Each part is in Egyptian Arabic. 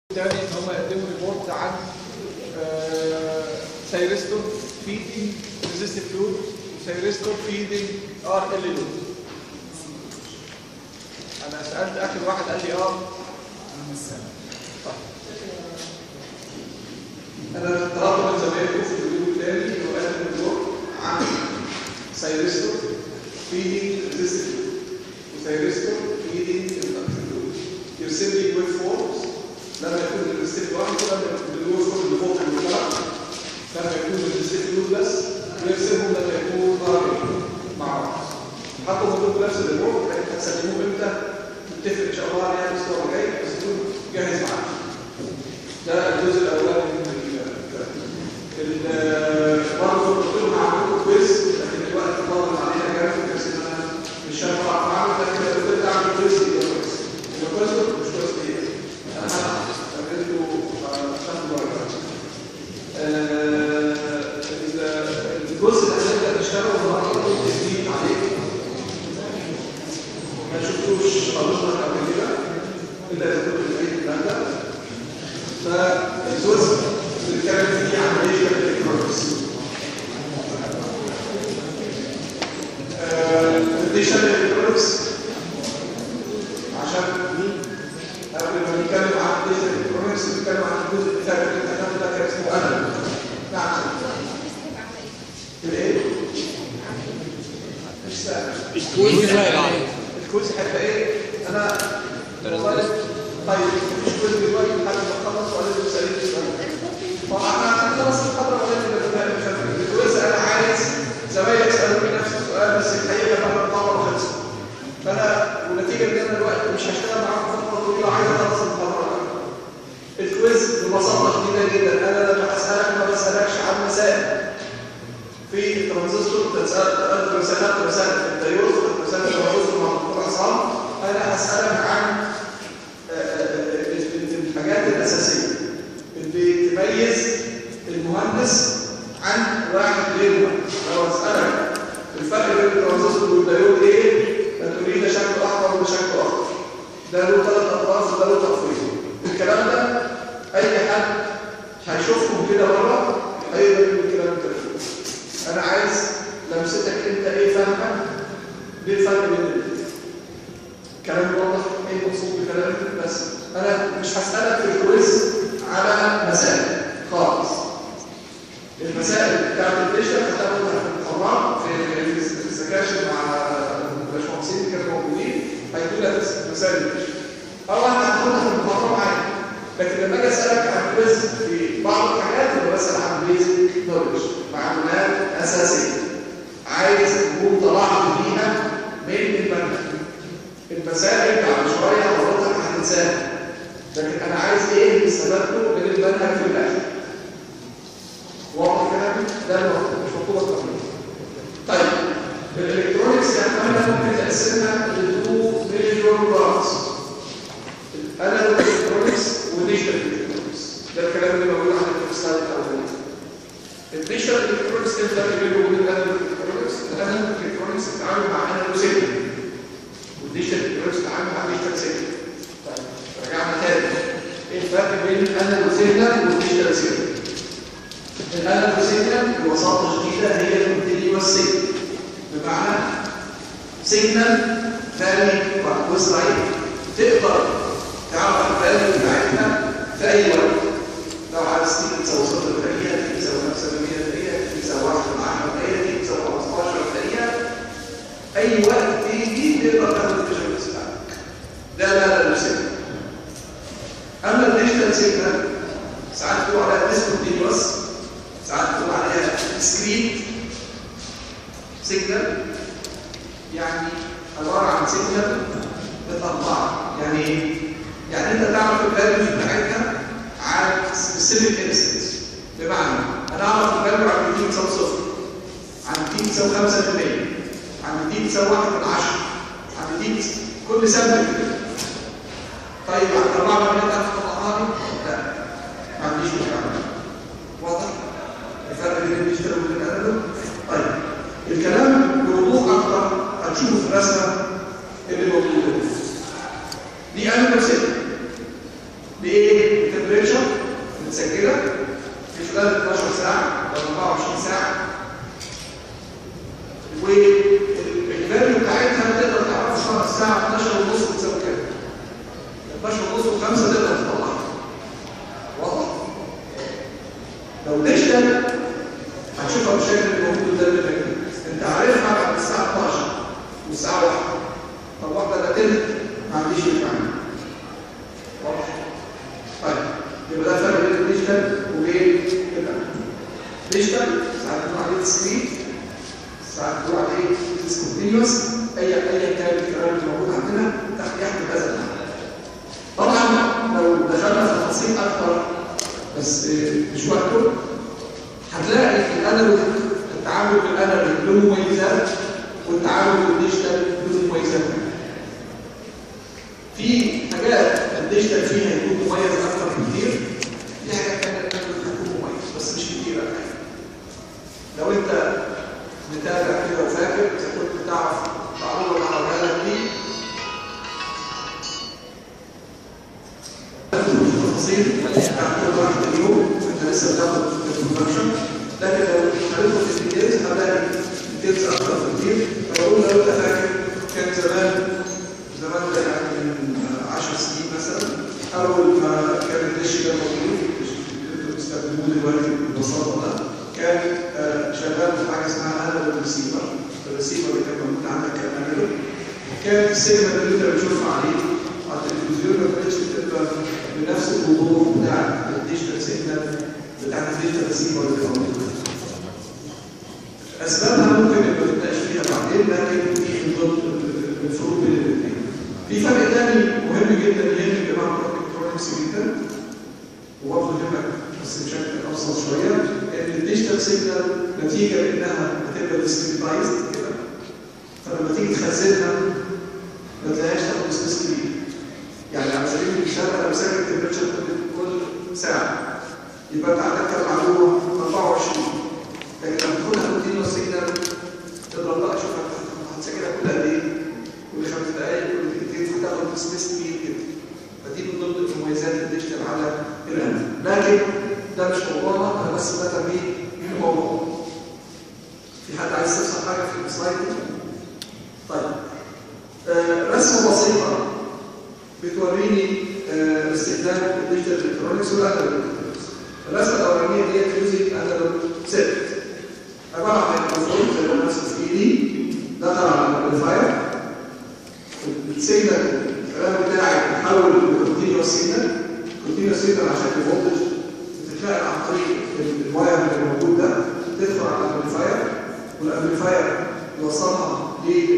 الثاني ان هم يقدموا ريبورت عن سيرستور فيدنج ريزيستيف فلود وسيرستور فيدنج ار ال لود انا سالت اخر واحد قال لي اه انا طلبت من زمايلي في الفيديو الثاني اللي هو قدم ريبورت عن سيرستور فيدنج ريزيستيف فلود وسيرستور فيدنج فلود يرسم لي ويب فورمز لما يكون الستيب لوحده لما يكون الويب فورم اللي فوق المجتمع لما يكون الستيب لود بس ويرسمهم لما يكون ضربين مع بعض حطوا موجود نفس الريبورت هتسلموه امتى نتفق ان شاء الله عليها الاسبوع الجاي بس يكون جاهز معاك ده الجزء الاولاني من برضه قلت لهم هعمل كويز لكن الوقت ضاغط علينا جامد بس انا مش هينفع اعمل لكن لو قدرت اعمل كويز يبقى كويس يبقى كويس ولا مش كويس ايه؟ انا قابلته خمس درجات الجزء الاساسي اللي هنشتغله النهارده هو تثبيت عليه ما شفتوش حضرتك قبل كده الا اذا كنت في البيت الكلام ده فالجزء اللي بنتكلم فيه عن ديجيتال الكترونكس الديجيتال الكترونكس عشان قبل ما نتكلم عن الديجيتال الكترونكس نتكلم عن الجزء الثاني اللي احنا ده كان اسمه انا نعم الايه؟ مش سهل الكويز هيبقى الكويز هيبقى ايه؟ انا والله طيب مش كويز دلوقتي لحد ما اخلص ولا لازم اسالك سؤال ما احنا هنخلص المحاضره ولا لازم مش عارف الكويز انا عايز زمايلي يسالوني نفس السؤال بس الحقيقه بعد المحاضره خلصت فانا ونتيجه ان انا دلوقتي مش هشتغل معاكم فتره طويله عايز اخلص المحاضره الكويز ببساطه شديده جدا انا لما اسالك ما بسالكش عن مسائل في الترانزستور تسال رسالات رسالة الديوز رسالة الترانزستور مع الدكتور عصام انا هسالك عن الحاجات الاساسيه اللي تميز المهندس عن واحد غير مهندس لو اسالك الفرق بين الترانزستور والديود ايه هتقول لي ده شكله احمر وده شكله اخضر ده له ثلاث اطراف وده له طرفين الكلام ده اي حد هيشوفهم كده بره هيقدر يقول الكلام ده انا عايز لمستك انت ايه فاهمك ايه الفرق بين الاثنين كلام واضح ايه مقصود بكلامي بس انا مش هسالك في الكويز على مسائل خالص المسائل بتاعت الديجيتال هتاخدها في القرآن في في السكاشن مع الباشمهندسين اللي كانوا موجودين هيدوا لك مسائل الديجيتال او انا هاخدها في المحاضره معايا لكن لما اجي اسالك عن كويز في بعض الحاجات انا بسال عن بيزك نولج معلومات اساسيه عايز تكون طلعت بيها من المنهج المسائل بعد شويه حضرتك هتنساها لكن انا عايز ايه اللي استفدته من المنهج في الاخر واضح كلامي ده المطلوب مش مطلوب اكتر طيب الالكترونكس يعني انا ممكن تقسمها لتو ميجور بارتس الانالوج الكترونكس وديجيتال الكترونكس ده الكلام اللي موجود عندك في السلايد الاولاني الديجيتال الكترونكس ايه الفرق بينه وبين الانالوج الكترونكس الانالوج الكترونكس بتتعامل مع انالوج سيجنال والديجيتال الكترونكس بتتعامل مع ديجيتال سيجنال طيب رجعنا تاني ايه الفرق بين الانالوج سيجنال والديجيتال سيجنال الانالوج سيجنال ببساطه شديده هي الكونتينيوس سيجنال بمعنى سيجنال فالي وسرايت تقدر تعرف الفاليو بتاعتنا في اي وقت لو عايز تيجي تساوي صفر دقيقه تيجي تساوي 5 دقيقه تيجي تساوي 1 مع 10 دقيقه تيجي تساوي 15 دقيقه اي وقت تيجي تقدر تاخد الفيجوالز بتاعتك ده لا لا سيجنال اما الديجيتال سيجنال ساعات بتقول عليها ديسكونتينوس ساعات بتقول عليها سكريت سيجنال يعني عباره عن سيجنال بتطلع يعني ايه؟ يعني انت تعرف الفاليوز بتاعتها عن سبيسيفيك انستنس بمعنى انا اعرف الفاليو عن دي تساوي صفر عن دي تساوي 5% عن دي تساوي 1 من 10 عن دي كل سامبل طيب عن 4 مليون الف طلعها لي؟ لا ما عنديش مشكله واضح؟ الفرق بين الديجيتال والانالوج طيب الكلام بوضوح اكتر هتشوفه في الرسمه اللي موجوده دي انالوج سيجنال بايه؟ التمبريتشر متسجله في خلال 12 ساعه او 24 ساعه والفاليو بتاعتها تقدر تعرفها الساعه 12 ونص بتساوي كام 12 ونص و5 تقدر تطلعها واضح لو ديجيتال هتشوفها بالشكل اللي موجود قدام منك انت عارفها بعد الساعه 12 والساعه 1 طب واحده ده تلت ما عنديش معنى واضح طيب يبقى ده الفرق بين الديجيتال وبين الديجيتال ساعات بنقول عليه سكرين ساعات بنقول عليه ديسكونتينيوس اي اي كان الكلام اللي موجود عندنا تحت يحمل هذا المعنى طبعا لو دخلنا في تفاصيل اكتر بس مش وقته هتلاقي الانالوج التعامل بالانالوج له مميزات والتعامل بالديجيتال له مميزات في حاجات الديجيتال فيها يكون مميز اكتر بكتير في حاجات ثانيه الانالوج هتكون مميز بس مش كتير يعني لو انت متابع كده وفاكر اذا كنت تعرف معلومه اللي هقولها لك دي التفاصيل بتاعت كل واحد اليوم انت لسه بتاخد الانترودكشن لكن لو هندخل في الديتيلز هتلاقي ديتيلز اكتر بكتير فبقول لو انت فاكر كان زمان زمان ده يعني من 10 سنين مثلا اول ما كان الدش ده موجود انتوا بتستخدموه دلوقتي ببساطه ده كان شغال في حاجه اسمها انالوج ريسيفر الريسيفر اللي كان موجود عندك كان انالوج كان السيجنال اللي انت بتشوفها عليه على التلفزيون ما كانتش بتبقى بنفس الوضوح بتاع الديجيتال سيجنال بتاع الديجيتال ريسيفر اللي موجود اسبابها ممكن نبقى نتناقش فيها بعدين لكن دي من ضمن الفروق بين الاثنين في فرق ثاني مهم جدا يهم جماعه الالكترونكس جدا وبرضه يهمك بس بشكل ابسط شويه ان الديجيتال سيجنال نتيجه لانها بتبقى ديسكريتايزد كده فلما تيجي تخزنها ما تلاقيهاش تاخد سبيس كبير يعني على سبيل المثال انا بسجل التمبريتشر كل ساعه يبقى انت عندك كام معلومه 24 لكن لما تاخدها كونتينوس سيجنال تضرب بقى شوف هتسجلها كل قد ايه كل خمس دقائق كل دقيقتين هتاخد سبيس كبير كده فدي من ضمن مميزات الديجيتال على الان لكن ده مش موضوعنا انا بس ده تمهيد للموضوع في حد عايز يستفسر حاجه في السلايد دي؟ طيب آه رسمه بسيطه بتوريني آه استخدام الديجيتال الكترونكس والانالوج الرسمه الاولانيه ديت يوزنج انالوج سيت عباره عن ميكروفون زي ما ماسك في ايدي دخل على الامبليفاير السيجنال الكلام بتاعي بتحول لكونتينوس سيجنال كونتينوس سيجنال عشان الفولتج بتتنقل عن طريق الواير اللي موجود ده تدخل على الامبليفاير والامبليفاير يوصلها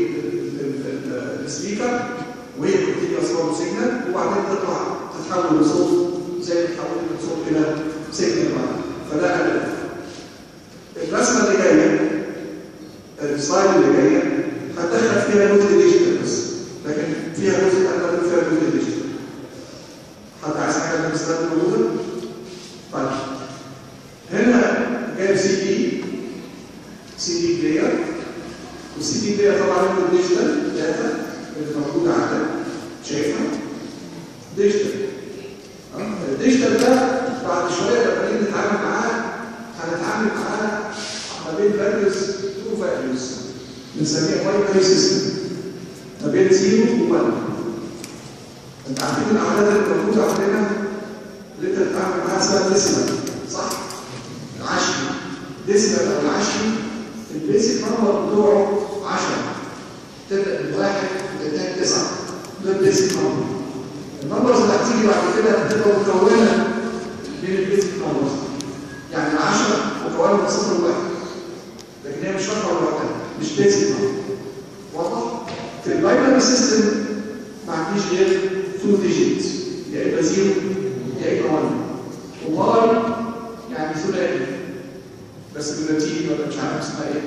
للسبيكر وهي كونتينوس برضه سيجنال وبعدين تطلع تتحول لصوت زي ما تحولت من صوت الى سيجنال بعد فده أدب. الرسمه اللي جايه السلايد اللي جايه هتدخل فيها جزء ديجيتال بس لكن فيها جزء انالوج فيها جزء ديجيتال حد عايز حاجه من السلايد موجوده؟ طيب هنا جايب سي دي سي دي بلاير والسي دي بلاير طبعا له ديجيتال داتا اللي موجوده عندك شايفها ديجيتال الديجيتال ده بعد شويه لما نيجي نتعامل معاه هنتعامل معاه ما بين فاليوز تو فاليوز بنسميها باينري سيستم ما بين 0 و 1 انت عارفين الاعداد اللي موجوده عندنا اللي انت بتتعامل معاها اسمها ديسيمال صح؟ العشري ديسيمال او العشري البيسك نمبر بتوعه 10 تبدا من واحد لتاني تسعه ده البيسك نمبر النمبرز اللي هتيجي بعد كده هتبقى مكونه من البيسك نمبرز يعني 10 مكونه من صفر وواحد لكن هي مش رقم لوحدها مش بيسك نمبر واضح؟ في الباينري سيستم ما عنديش غير تو ديجيتس يا اما زيرو يا اما 1 وباي يعني ثلاثي بس بالنتيجه ولا مش عارف اسمها ايه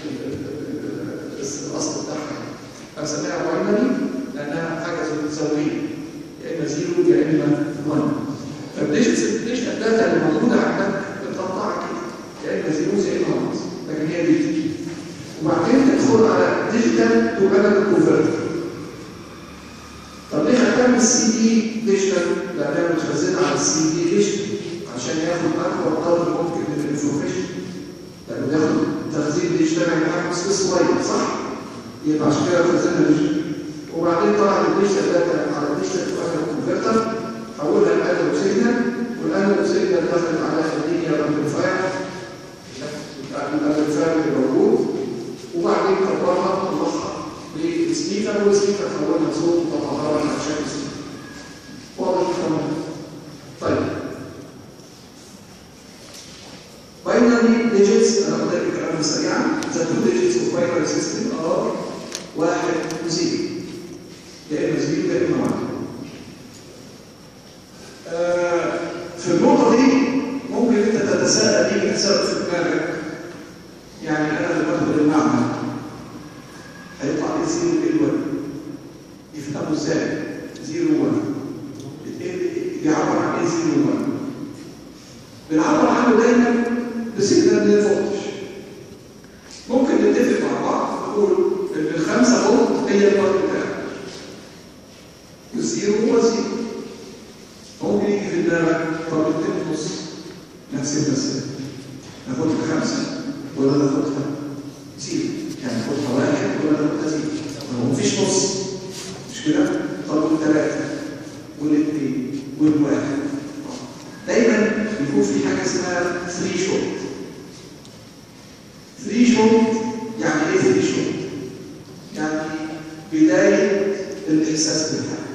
الاصل بتاعها فسميها باينري لانها حاجه متساويه يا اما زيرو يا اما 1 فالديجيتال الداتا اللي موجوده عندك بتقطعها كده يا اما زيرو يا اما 1 لكن هي ديجيتال وبعدين تدخل على ديجيتال تو انالوج كونفرتر طب ليه هتعمل السي دي ديجيتال؟ لانها متخزنه على السي دي ديجيتال عشان ياخد اكبر قدر ممكن من الانفورميشن لانه بياخد التخزين اللي يشتغل معاه سبيس صغير صح؟ يبقى عشان كده خزانه ديجيتال وبعدين طبعا الديجيتال داتا على الديجيتال تو كونفرتر حولها لانالوج سيجنال والانالوج سيجنال دخلت على اللينير امبليفاير الامبليفاير اللي موجود وبعدين كبرها وطلعها للسبيكر والسبيكر حولها صوت وطلعها على شكل سبيكر واضح تمام طيب binary digits انا قلت لك الكلام سريعا the two digits of binary system are واحد وزيرو يا اما زيرو يا اما واحد آه في النقطه دي ممكن انت تتساءل ليه تتساءل في دماغك يعني انا لما ادخل المعمل هيطلع لي زيرو ايه الوان يفهموا ازاي زيرو وان بيعبر عن ايه زيرو وان بنعبر عنه دايما بسيجنال من الفولتج ممكن نتفق مع بعض نقول ان الخمسه فولت هي الوان بتاعك والزيرو هو زيرو ممكن يجي في دماغك طب الاتنين ونص نفس المسألة ناخدها خمسة ولا ناخدها زيرو يعني ناخدها واحد ولا ناخدها زيرو ما هو مفيش نص مش كده؟ طب والثلاثة والاثنين والواحد دايما يكون في حاجة اسمها ثري شوت ثري شوت يعني ايه ثري شوت؟ يعني بداية الإحساس بالحاجة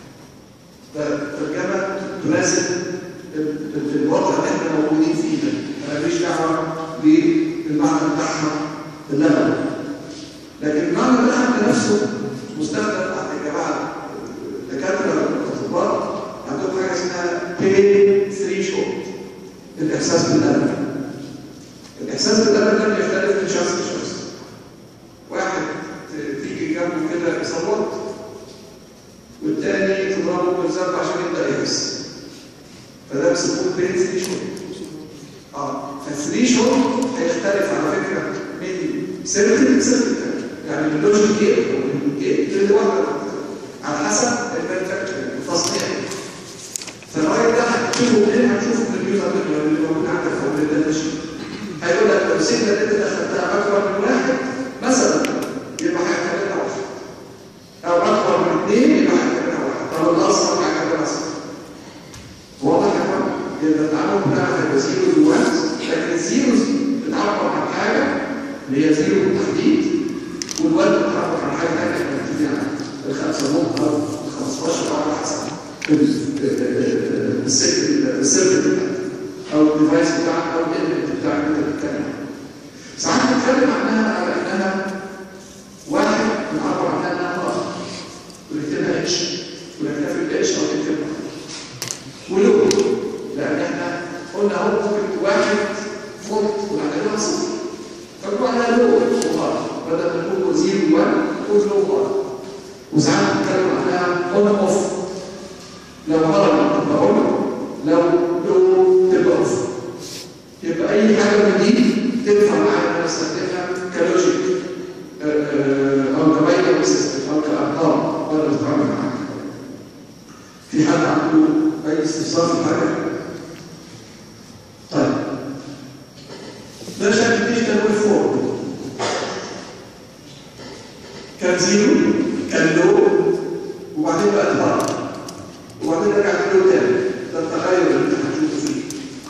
ترجمة تناسب الوضع اللي احنا موجودين فيه ده انا ماليش دعوه بالمعنى بتاعها اللغوي لكن المعنى بتاعها نفسه مستخدم عند الجماعه الدكاتره والاطباء عندهم حاجه اسمها بين ثري شوت الاحساس بالالم الاحساس بالالم ده بيختلف من شخص لشخص واحد تيجي جنبه كده يصوت والتاني تضربه بالزرع عشان يبدا يحس فده بيسموه بين ثري شوت اه فالثري شوت هيختلف على فكره من سيركل لسيركل يعني من لوجيك جيت ومن جيت لواحد على حسب التصنيع فالراجل ده هتشوفه منين هتشوفه من اليوزر اللي موجود عندك او من الداتا شيت هيقول لك لو سيجنال انت دخلتها اكبر من واحد مثلا يبقى هيعتبرها واحد او اكبر من اثنين يبقى هيعتبرها واحد طب الاصغر هيعتبرها اصغر واضح يا فندم يبقى التعامل بتاعها هيبقى زيرو وانز لكن الزيروز بتعبر عن حاجه اللي هي زيرو بالتحديد والوان بتعبر عن حاجه ثانيه احنا بنبتدي عنها الخمسه نقطه او ال 15 او على حسب السيركل او الديفايس بتاعك او الالمنت بتاعك اللي انت بتتكلم عنه ساعات بنتكلم عنها على انها واحد بنعبر عنها انها نقطه ونكتبها اتش ونكتفي باتش او نكتبها ولو لان احنا قلنا اهو ممكن واحد فولت وبعدين صفر فنقول عليها لو وغلط بدل ما نقول زيرو 1 نقول لو غلط وساعات بنتكلم عنها اون اوف لو غلط تبقى اون لو لو تبقى اوف يبقى اي حاجه من دي تنفع معانا نستخدمها كلوجيك او كباينري سيستم او كارقام نقدر نتعامل معاها في حد عنده اي استفسار في حاجه طيب ده شكل ديجيتال ويف فورم كان زيرو كان لو وبعدين بقى هاي وبعدين رجع لو تاني ده التغير اللي انت هتشوفه فيه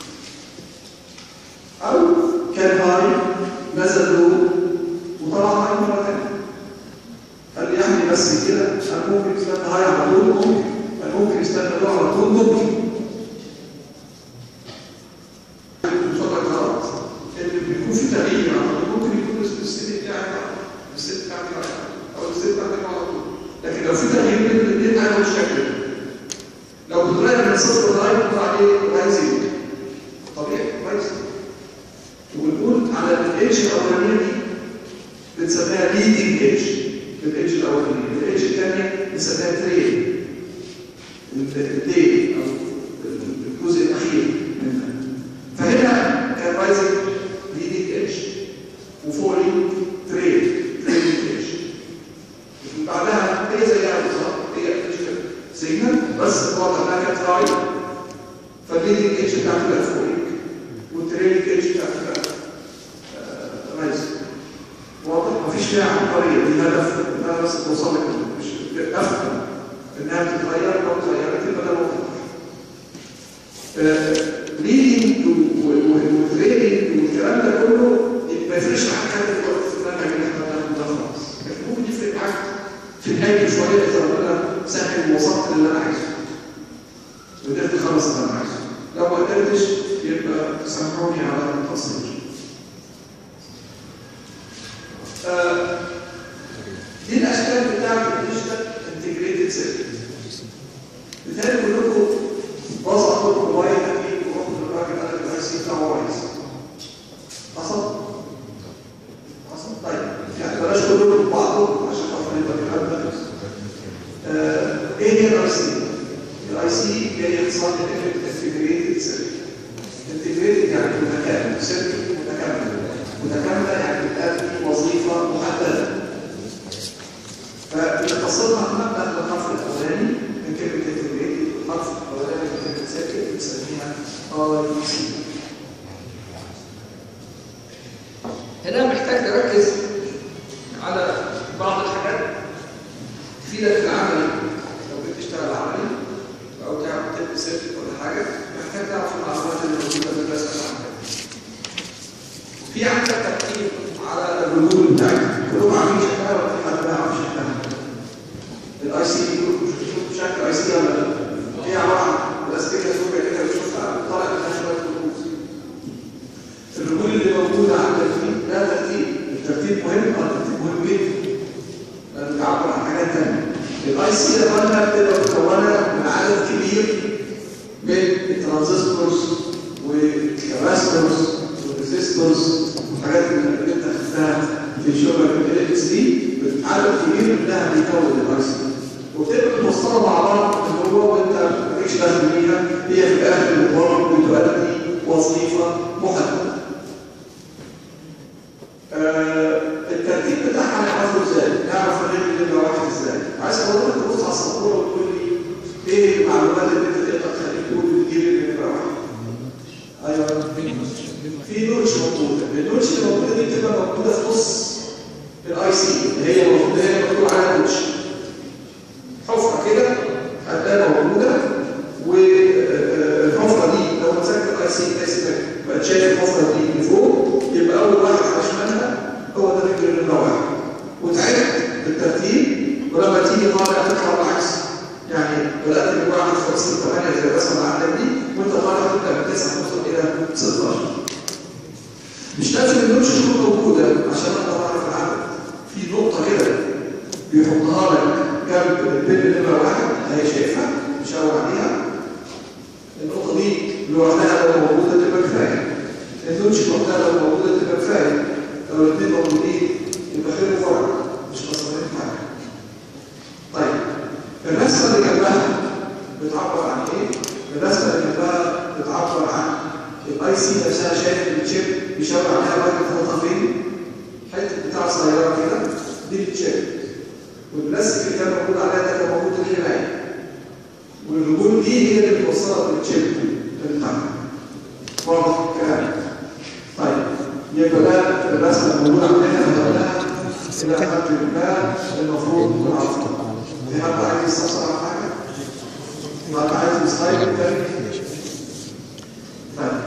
او كان هاي نزل لو وطلع هاي مره ثانيه قال لي يعني بس كده انا ممكن استنى هاي على طول ممكن انا ممكن استنى لو على طول ممكن فقط غلط ان بيكون في تغيير ممكن يكون الست بتاعك الست بتاعك او الست بتاعك على طول لكن لو في تغيير بين الاثنين انا مش شكل لو بتغير من صفر لغايه بتطلع عليه لغايه زيرو طبيعي كويس وبنقول على الايدج الاولانيه دي بنسميها ليدنج ايدج الايدج الاولانيه الايدج الثانيه بنسميها تريل الديل او الجزء الاخير منها فهنا كان رايزنج ليدنج ايدج وفولينج تريل تريلنج ايدج بعدها هي زيها بالظبط هي سيجنال بس الوضع انها كانت هاي فالليدنج والليدنج ايدج بتاعته بقى فوقك والتريلنج ايدج بتاعته بقى رايز واضح مفيش فيها عبقريه دي هدف انها بس توصل لك مش افهم انها بتتغير لو اتغيرت يبقى ده واضح ليدنج وتريلنج والكلام ده كله ما يفرقش معاك حاجه في الوقت في المنهج اللي احنا بناخده ده خلاص لكن ممكن يفرق معاك في الهاجم شويه اذا ربنا سهل ووصلت للي انا عايزه وقدرت اخلص اللي انا عايزه لو ما قدرتش يبقى سامحوني على التقصير آه دي الاشكال بتاعت الديجيتال انتجريتد سيركت بالتالي كلكم وصلوا الموبايل اكيد ورحتوا للراجل قال لك الاي سي بتاعه كويس حصل؟ حصل؟ طيب يعني بلاش كلكم بعضكم عشان خاطر يبقى الكلام ده آه، ايه هي الاي سي؟ الاي سي هي اختصار لكلمه انتجريتد سيركت انتجريتد يعني متكامل سيركت متكامل متكامله يعني بتأدي وظيفه محدده فبنختصرها مبدا الحرف الاولاني من كلمه انتجريتد الحرف الاولاني من كلمه سيركت بنسميها اي سي هنا محتاج تركز على بعض الحاجات تفيدك في العمل لو بتشتغل عملي او تعمل تبقى سيركت ولا حاجه محتاج تعرف المعلومات اللي موجوده في الرسم عندك. في عندك ترتيب على الرجول بتاعتك كلهم عاملين شكلها ولا في حد ما يعرفش شكلها؟ الاي سي دي شكل اي سي ولا لا؟ هي عباره عن بلاستيكه سوداء كده بتشوفها طالع منها شويه رجول. الرجول اللي موجوده عندك دي ده ترتيب الترتيب مهم اه الترتيب مهم جدا لانه بيعبر عن حاجات ثانيه الاي سي ده قلنا بتبقى مكونه من عدد كبير من الترانزستورز والكاباستورز والريزيستورز والحاجات اللي انت خدتها في شغلك ال اكس دي عدد كبير منها بيكون الاي سي وبتبقى متوصله مع بعض اللي هو وانت مالكش دخل بيها هي في الاخر بتورد بتؤدي وظيفه محدده آه الترتيب بتاعها هنعرفه ازاي؟ نعرف الرجل اللي واحد ازاي؟ عايز حضرتك تبص على السبوره وتقول لي ايه المعلومات اللي انت تقدر تخليك تقول بتجيب اللي نمره واحد؟ ايوه في نوتش موجوده، النوتش اللي موجوده دي بتبقى موجوده في نص الاي سي اللي هي المفروض هي مكتوب عليها نوتش حفره كده هتلاقيها موجوده والحفره دي لو مسكت الاي سي تلاقي بقت شايف الحفره دي من فوق يبقى اول واحد على شمالها هو ده رجل نمره واحد وتعد بالترتيب ولما تيجي طالع تطلع بالعكس يعني بدات من واحد فاصل 8 زي الرسمه اللي عندك دي وانت طالع تبدا من 9 توصل الى 16 مش لازم النوتش تكون موجوده عشان اقدر اعرف العدد في نقطه كده بيحطها لك جنب البن نمره واحد هي شايفها مشاور عليها النقطه دي لوحدها لو موجوده تبقى كفايه النوتش لوحدها لو موجوده تبقى كفايه لو الاثنين موجودين يبقى خير وفرق مش خسرانين حاجه طيب الرسمه اللي جنبها بتعبر عن ايه؟ الرسمه اللي جنبها بتعبر عن الاي سي نفسها شايف الشيب بيشاور عليها لغايه النقطه فين؟ حته بتاع صغيره كده دي الشيب والبلاستيك اللي كان موجود عليها ده كان موجود الحمايه والرجول دي هي اللي بتوصلها للشيب اللي تحت واضح الكلام طيب يبقى ده الرسمه الموجوده عندنا هنقولها الى حد ما المفروض نعرفها في حد عايز يستفسر على حاجه؟ حد عايز يسلايد تاني؟ طيب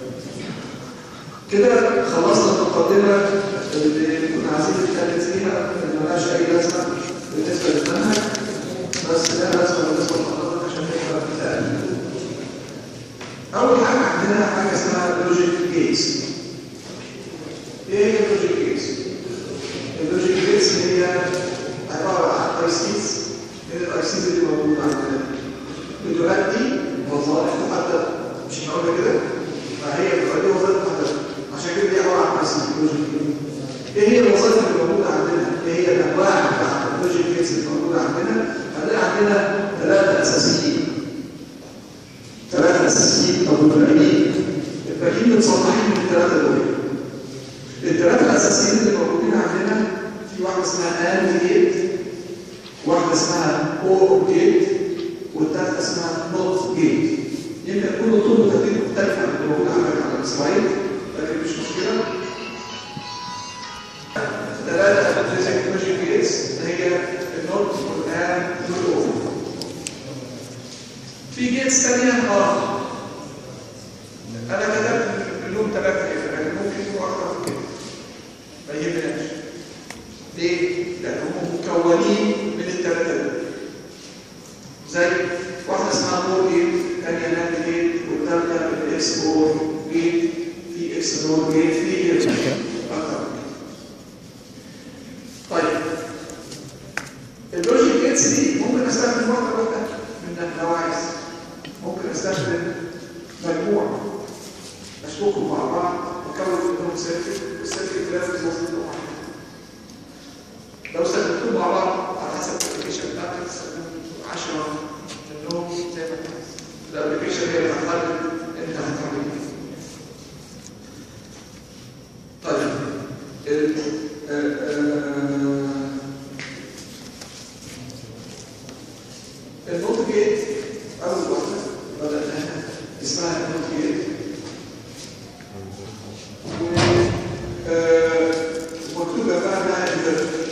كده خلصنا المقدمه اللي كنا عايزين نتكلم فيها اللي ملهاش اي لازمه بالنسبه للمنهج بس ده لازمه بالنسبه لحضرتك عشان تقرا الكتاب اول حاجه عندنا حاجه اسمها لوجيك جيتس ايه هي اللوجيك جيتس اللوجيك جيتس هي عباره عن اي سيز من الاي سيز اللي موجوده عندنا بتؤدي وظائف محدده مش احنا قلنا كده فهي بتؤدي وظائف محدده عشان كده دي عباره عن اي سيز لوجيك ايه هي الوظائف اللي موجوده عندنا ايه هي الانواع بتاعت اللوجيك جيتس اللي موجوده عندنا هنلاقي عندنا ثلاثه اساسيين ثلاثة أساسيين أو الباقيين الباقيين متصنعين من الثلاثة دول الثلاثة الأساسيين اللي موجودين عندنا في واحدة اسمها آن جيت واحدة اسمها أور جيت والثالثة اسمها نوت جيت يمكن كل طول ترتيب موجود عندك على السلايد لكن مش مشكله ثلاثه بيزك لوجيك جيتس اللي هي النوت والان والاوف في جيتس ثانيه اه انا كتبت منهم ثلاثه كده لكن ممكن يكونوا اكتر من كده ما يهمناش ليه؟ لان هم مكونين من الثلاثه دول زي واحده اسمها مور جيت ثانيه ناند جيت والثالثه الاكس اور جيت في اكس نور جيت في جيت اكتر من كده طيب اللوجيك جيتس دي ممكن استخدم واحده واحده منها لو عايز ممكن استخدم مجموعه اشبكهم مع بعض واكون منهم سيركت والسيركت لازم يوصل واحد لو استخدمتهم مع بعض على حسب الابلكيشن بتاعتك تستخدم 10 منهم زي ما انت عايز الابلكيشن هي اللي هتحدد انت هتعمل ايه طيب ال آه، آه، النوت جيت اول واحده بدأناها اسمها النوت جيت ومكتوبة بعدها الفيرتر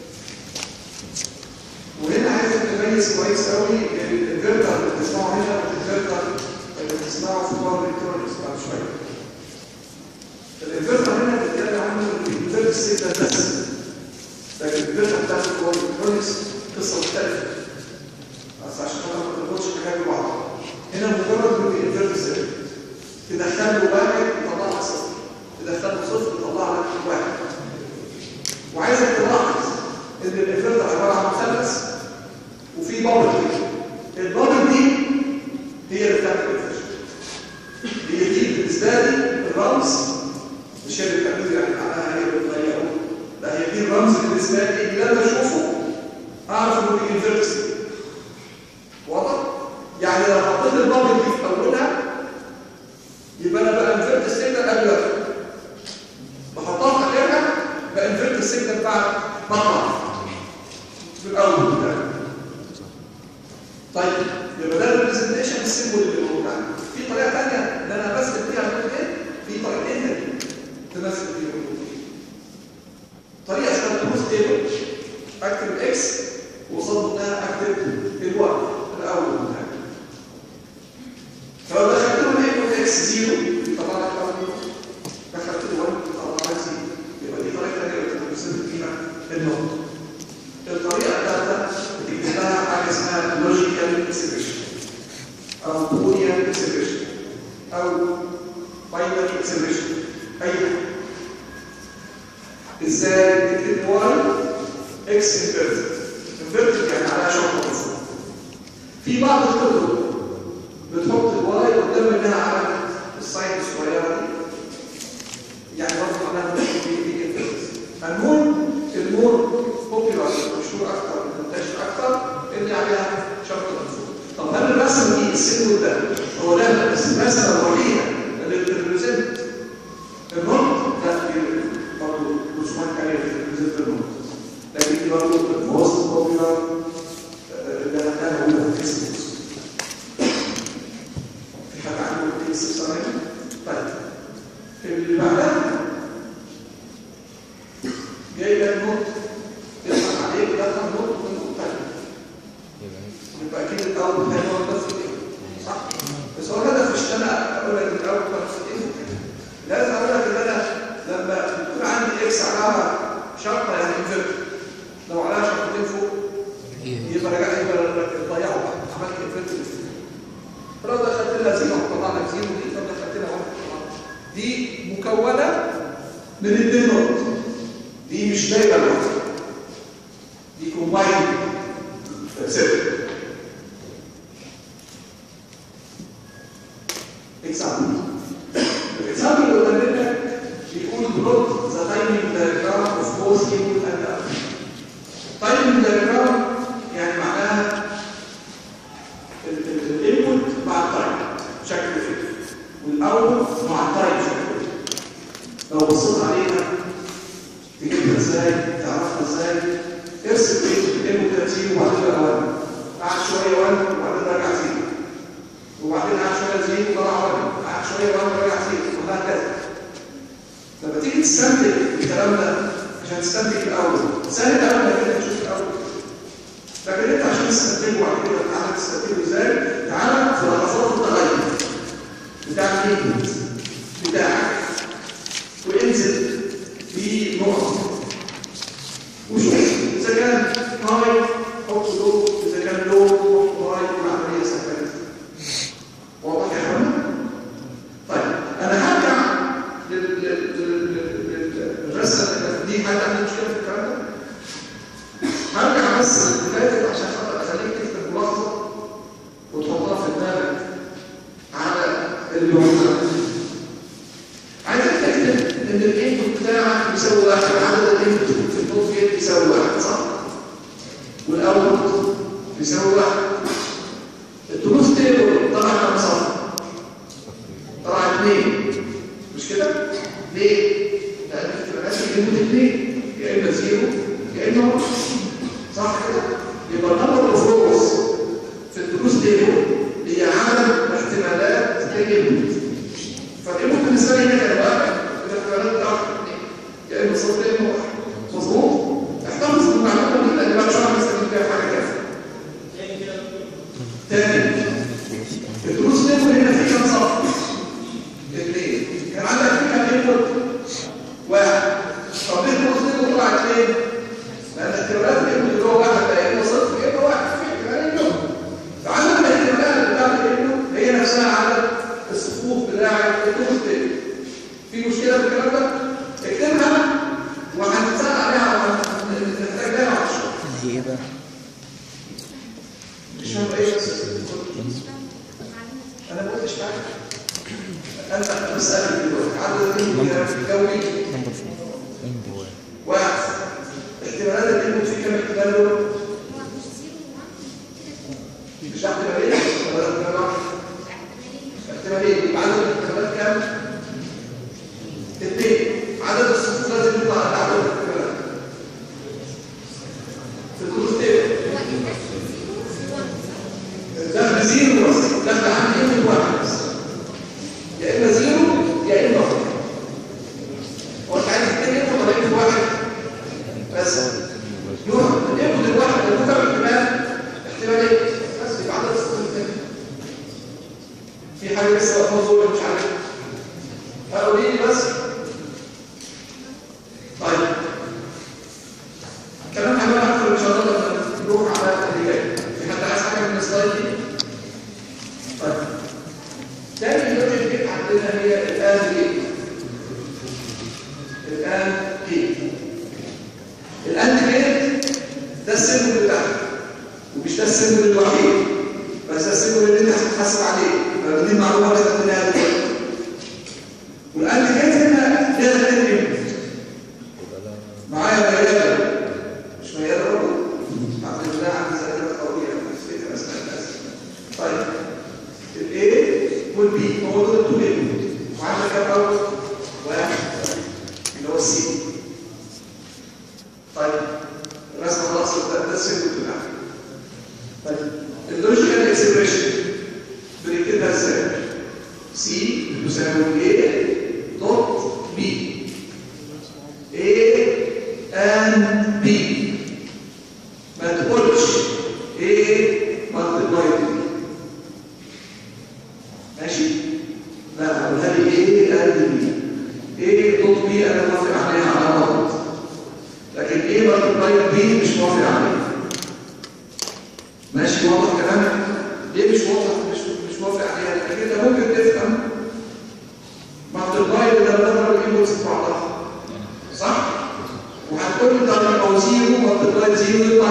وهنا عايزك تميز كويس قوي الفيرتر اللي بتسمعه هنا والفيرتر اللي بتسمعه في باور الكترونكس بعد شويه الانفرتر هنا بنتكلم عنه الانفرتر سيجنال بس لكن الانفرتر بتاع الباور الكترونكس قصه مختلفه بس عشان خاطر ما تربطش الحاجات ببعض هنا مجرد من الانفرتر سيجنال تدخل له واحد يطلع لك صفر تدخل له صفر يطلع لك واحد وعايزك تلاحظ ان الانفرتر عباره عن مثلث وفي بابل كده البابل دي هي اللي بتعمل الانفرتر هي دي بالنسبه لي الرمز مش هي اللي بتعمل يعني معناها هي اللي بتغيره لا هي دي الرمز بالنسبه لي اللي لما اشوفه اعرف انه دي انفرتر واضح؟ يعني لو حطيت البابل دي في اولها يبقى انا بقى انفرت السيجنال قبل ما بحطها في اخرها بقى انفرت السيجنال بعد بطلع في الاول بتاعي طيب يبقى ده الريبريزنتيشن السيمبل اللي موجود عندي في طريقه ثانيه ان انا بثبت فيها النقطه دي في طريقتين تانيين تمثل فيها النقطه دي طريقه اسمها تروث تيبل اكتب الاكس وقصاد منها اكتب الواي الاول بتاعي فلو دخلت له هيكون اكس زيرو طبعا الاول دخلت له 1 طبعا زيرو يبقى دي طريقه ثانيه اللي بتثبت فيها النقطه الطريقه الثالثه بتكتب لها حاجه اسمها لوجيكال اكسبريشن او بوليان اكسبريشن او باينري اكسبريشن اي حاجه ازاي تكتب واي اكس انفيرتد انفيرتد يعني عليها شرطه من فوق في بعض الكتب بتحط الواي قدام منها علامه الساين الصغيره دي يعني برضه معناها ان دي دي انفيرتد المهم المور بوبيلار مشهور اكتر منتشر اكتر اللي عليها شرطه من فوق طب هل الرسم دي السيمبل ده هو ده الرسمه الوحيده اللي بتريبريزنت النقط لا دي برضه رسومات ثانيه بتريبريزنت النقط لكن دي برضه الموست بوبيلار اللي انا هو الفيسبوك في حد عنده كيس صغير طيب اللي بعدها جاي لك نقط يضحك عليك دخل نقط من نقط ثانيه يبقى اكيد الاول كان هو بس كده صح بس هو الهدف مش ان انا اقول لك الاول كان صدقين لازم اقول لك ان انا لما يكون عندي اكس عليها شرطه يعني انفرت لو عليها شرطتين فوق يبقى رجعت يبقى ضيعوا بقى عملت انفرت الاستثناء فلو دخلت لها زيرو وطلع لك زيرو دي لو دخلت لها واحد دي مكونه من اثنين نقط دي مش دايره لوحدها دي كومباين سيركل example. Example اللي قدامنا بيقول plot the timing diagram of both input and output. timing diagram يعني معناها الانبوت مع التايم شكل كده والاوتبوت مع التايم شكل كده لو بصيت عليها تجيبها ازاي تعرفها ازاي ارسم الانبوت ده زيرو وبعدين بقى 1 قعد شويه 1 وبعدين رجع زيرو وبعدين قعد شويه زيرو وطلع 1 قعد شويه 1 ورجع تستنتج الكلام ده عشان تستنتج الاول سهل قوي انك انت تشوف الاول لكن انت عشان تستنتجه بعد كده تعالى تستنتجه ازاي تعالى في لحظات التغير بتاع الانبوت بتاعك وانزل في نقط وشوف اذا كان هاي حط لو اذا كان لو حط هاي والعمليه سهله واضح يا اخوانا طيب انا هرجع لل- لل- لل- لل- للرسمه دي حاجه عندي مشكله في الكلام ده هرجع بس اللي فاتت عشان خاطر اخليك تكتب ملاحظه وتحطها في دماغك على اللي هو عايزك تكتب ان الانبوت بتاعك بيساوي واحد عدد الانبوت في النوت جيت بيساوي واحد صح؟ والاوتبوت بيساوي واحد التروث تيبل طلع كام صف؟ طلع اثنين مش كده؟ ليه؟ لان الاحتمالات الانبوت اثنين يا اما زيرو يا اما واحد صح كده؟ يبقى النمبر اوف روز في التروث تيبل هي عدد احتمالات الانبوت فالانبوت بالنسبه لي هنا كان واحد الاحتمالات بتاعته اثنين يا اما صفر يا اما واحد مظبوط؟ احتفظ بالمعلومه دي لان بعد شويه هنستخدم فيها حاجه كافيه تاني الدروس تيبل هنا في كام صف؟ اثنين كان عندك في كام انبوت؟ واحد طب ليه الدروس تيبل طلع اثنين؟ لان احتمالات الانبوت اللي هو واحد ده يا اما صفر يا اما واحد في احتمالين منهم فعندك الاحتمالات بتاعت الانبوت هي نفسها عدد الصفوف بتاعت الدروس تيبل في مشكله في الكلام ده؟ اكتبها وهنتسال عليها وهنحتاج لها بعد شويه دي ايه بقى؟ مش فاهم ايه بس انا ما قلتش حاجه انا بسالك دلوقتي عدد الانبوت الجوي نمبر فور واحد احتمالات الانبوت في كام احتمال له؟ مش احتمالين ولا احتمال واحد؟ احتمالين يبقى عدد الاحتمالات كام؟ اثنين عدد الصفوف لازم يطلع على عدد الاحتمالات في الدروس تيبل الدخل زيرو بس الدخل عندي انبوت واحد بس يا اما زيرو يا اما واحد هو انت عايز تكتب انبوت ولا انبوت واحد بس يوم الانبوت الواحد لو كتب احتمال احتمال ايه بس يبقى عدد الصفوف الثاني في حاجه لسه محفوظه ولا مش عارف قولي لي بس طيب كمان هنبقى اكتر ان شاء الله لما نروح على اللي جاي في حد عايز حاجه من السلايد دي طيب تاني لوجيك جيت عندنا هي الان جيت الان جيت الان جيت ده السيمبل بتاعك ومش ده السيمبل الوحيد بس ده السيمبل اللي انت هتتحاسب عليه فدي المعلومه اللي خدناها دلوقتي والان جيت هنا ليها اثنين انبوت معايا ميادة مش ميادة برضه الحمد لله عندي ذاكرة قوية نسيت أسماء الناس طيب الايه والبي هو دول التو انبوت وعندك كام اوت واحد اللي هو السي طيب الرسمة خلاص ده ده السيمبل بتاعها طيب اللوجيكال اكسبريشن بنكتبها ازاي؟ سي تساوي ايه دوت بي A and B ما تقولش A multiply B ماشي؟ لا هقولها لي A and B A دوت B أنا موافق عليها على بعض لكن A multiply B مش موافق عليها ماشي واضح كلامك؟ ليه مش واضح مش مش موافق عليها؟ لأنك أنت ممكن تفهم multiply ده بنضرب الإنبوتس في بعضها صح؟ وهتقول لي طب لو زيرو ملتبلاي زيرو يطلع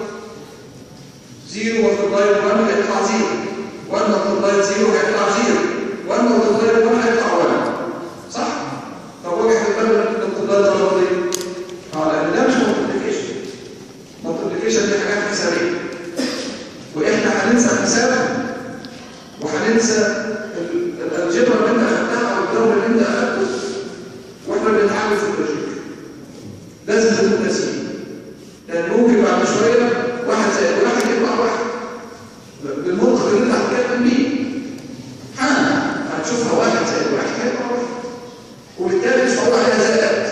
زيرو زيرو ملتبلاي 1 هيطلع زيرو 1 ملتبلاي زيرو هيطلع زيرو 1 ملتبلاي 1 هيطلع 1 صح؟ طب وجه البال الملتبلاي ده غلط ليه؟ اه لان ده مش ملتبليكيشن ملتبليكيشن دي حاجات حسابيه واحنا هننسى حساب وهننسى الالجبرا اللي انت اخدتها او الجبر اللي انت اخدته واحنا بنتعامل في اللوجيك لازم تكون ناسيين لان ممكن بعد شويه واحد زائد واحد يطلع واحد بالمنطق اللي انت هتتكلم بيه حالا هتشوفها واحد زائد واحد هيطلع واحد وبالتالي مش هقول عليها زائد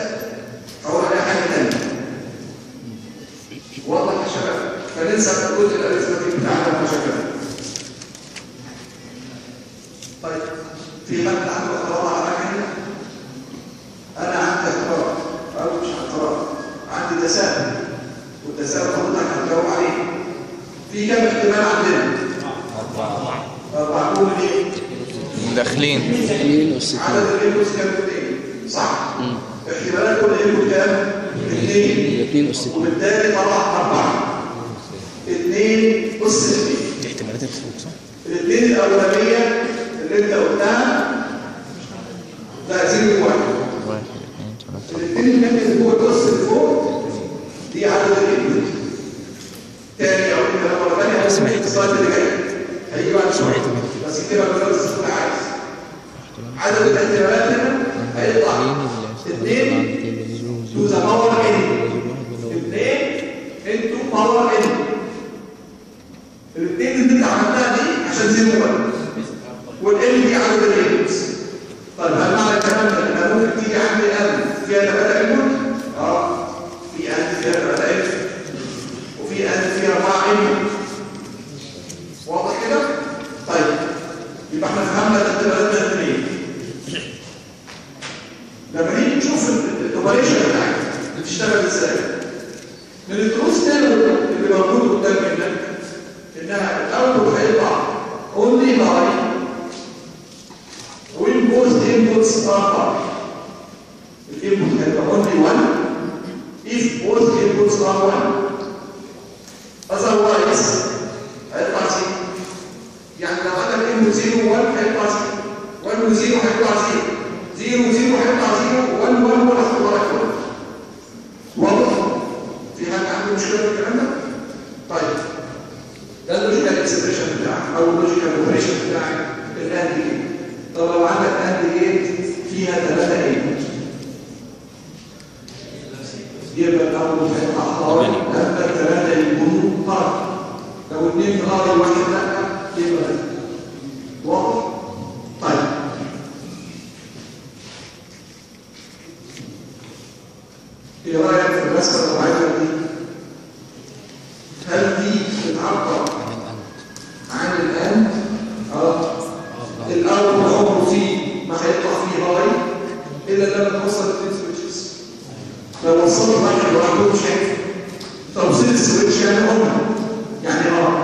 في حد عنده اعتراض على حاجه هنا؟ انا عندي اعتراض او مش اعتراض عندي تساؤل والتساؤل حضرتك هتجاوب عليه في كم احتمال عندنا؟ أربعة أربعة كل ايه؟ داخلين اثنين أس عدد اثنين الانبوتس كام اثنين صح؟ احتمالات كل انبوت كام؟ اثنين اثنين أس اثنين وبالتالي طلع أربعة اثنين أس اثنين دي احتمالات الفوق صح؟ الاثنين الأولانية اللي أنت قلتها ده زيرو واحد واحد اثنين ثلاثة الاثنين اللي كان فوق الأس اللي فوق دي عدد الانبوت تاني أو كده مرة تانية هنسمع السلايد اللي جاي هيجي بعد شوية بس كده بقدر تكون عايز عدد الاحتمالات هنا هيطلع اثنين تو ذا باور ان اثنين انتو باور ان الاثنين اللي انت عملتها دي عشان زيرو واحد والان دي عدد الانبوتس طيب هل معنى الكلام ده انها ممكن تيجي عندي ان فيها ثلاثة انبوت؟ اه في ان فيها ثلاثة انبوت وفي ان فيها اربعة انبوت واضح كده؟ طيب يبقى احنا فهمنا الاختبارات ده اثنين لما نيجي نشوف الاوبريشن بتاعتها بتشتغل ازاي من الدروس تاني اللي موجود قدام منك انها الاول هيطلع only high when both inputs are high الانبوت هيبقى only one if both inputs are one otherwise هيطلع زيرو يعني لو عندك انبوت 0 1 هيطلع 0 1 و 0 هيطلع 0 0 0 هيطلع 0 1 1 هو اللي هيطلع لك 1 واضح؟ في حد عنده مشكله في الكلام ده؟ طيب ده اللوجيكال اكسبريشن بتاعك او اللوجيكال اوبريشن بتاعك الاند جيت طب لو عندك اند جيت فيها ثلاثه انبوت يبقى الاول هيطلع حراري لما ثلاثه يكونوا طرف لو اثنين طرف واحد لا يبقى لا. واضح؟ طيب ايه رايك في الرسمه الطبيعيه دي؟ هل دي بتعبر عن الان؟ اه الاول عمره فيه ما هيطلع فيه هاي الا لما توصل الاثنين سويتشز لو وصلت واحد لوحده مش هينفع توصيل السويتش يعني هم يعني اه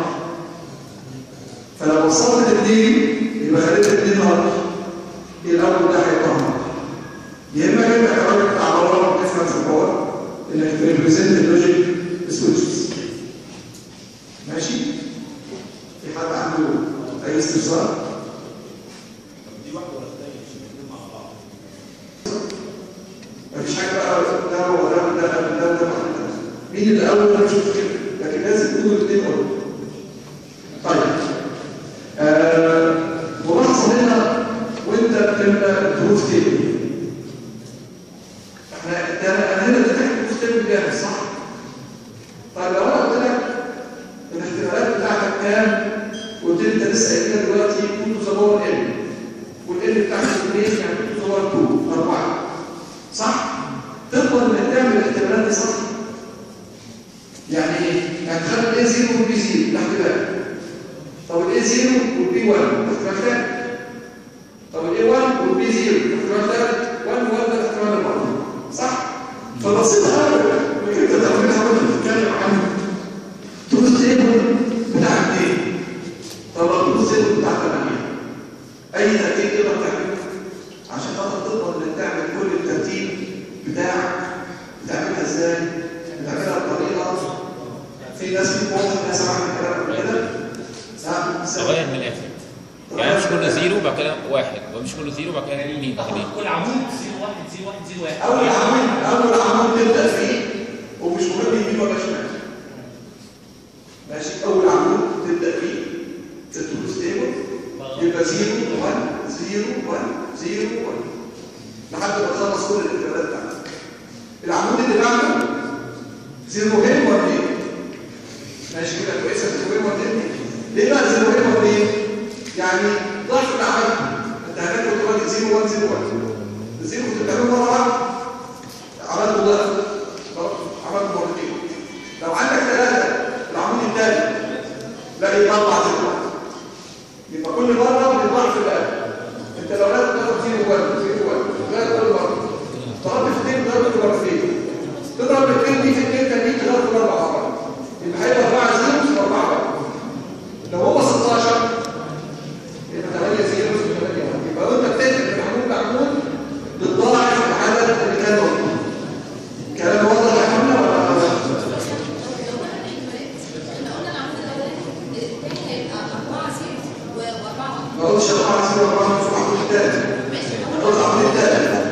فلو وصلت الاثنين يبقى خليت الاثنين هاي الاول ده هيبقى هاي يا اما انت كراجل بتاع بره بتفهم في الباور انك تريبريزنت اللوجيك سويتشز ماشي في حد عنده اي استفسار مفيش حاجه بقى ده ولا ده ولا ده ولا ده مين اللي اول ما نشوف كده لكن لازم تقول الاثنين قول طيب آه ملاحظه هنا وانت بتملى البروف تيبل احنا ده انا هنا اديتك البروف تيبل جاهز صح؟ طيب لو انا قلت لك الاحتمالات بتاعتك كام وقلت لي انت لسه قايل دلوقتي كنت زبور ال والال بتاعتك 2 يعني كنت زبور 2 4 صح؟ تقدر انك تعمل الاحتمالات دي صح؟ يعني ايه؟ يعني تخلي الاي 0 والبي 0 ده احتمال طب الاي 0 والبي 1 احتمال ثاني طب الاي 1 والبي 0 احتمال ثالث 1 1 ده احتمال الرابع صح؟ فبسيط قوي انك انت تعملها وانت بتتكلم عن تروس تيبل بتاع اثنين طب التروس تيبل بتاع ثمانيه اي ترتيب تقدر تعمله عشان خاطر تقدر انك تعمل كل الترتيب بتاعك بتعملها ازاي؟ بتعملها بطريقه في ناس بتوضح ناس عملت الكلام قبل كده نعم تغير من الاخر يعني مش كله زيرو بعد كده واحد ومش كله زيرو بعد كده اثنين اثنين كل عمود 0 1 0 1 0 1 اول عمود اول عمود تبدا فيه ومش مهم يمين ولا شمال ماشي اول عمود تبدا فيه في التروس تيبل يبقى 0 1 0 1 0 1 لحد ما تخلص كل الاختيارات بتاعتك العمود اللي بعده 0 هين و2 ماشي كده كويسه 0 هين و2 ليه بقى 0 هين و2 يعني ضعف العمل انت هناك دلوقتي 0 1 0 1 0 بتتعمل مره واحده عملت ضعف عملت مرتين لو عندك ثلاثه العمود الثالث لا يبقى 4 0 1 يبقى كل مره بتضاعف الأقل انت انت لو لازم تاخد زيرو وان زيرو وان غير كل مره ضربت في اثنين ضربت في مرتين تضرب الاثنين دي في اثنين تانيين تضرب في اربع مرات يبقى هيبقى اربعه زيرو واربعه وان لو هو 16 يبقى 8 زيرو و 8 وان يبقى لو انت بتنقل من عمود لعمود بتضاعف العدد اللي كان موجود كلام واضح يا محمد ولا ما قلتش اربعه زيرو واربعه في العمود الثالث انا قلت العمود الثالث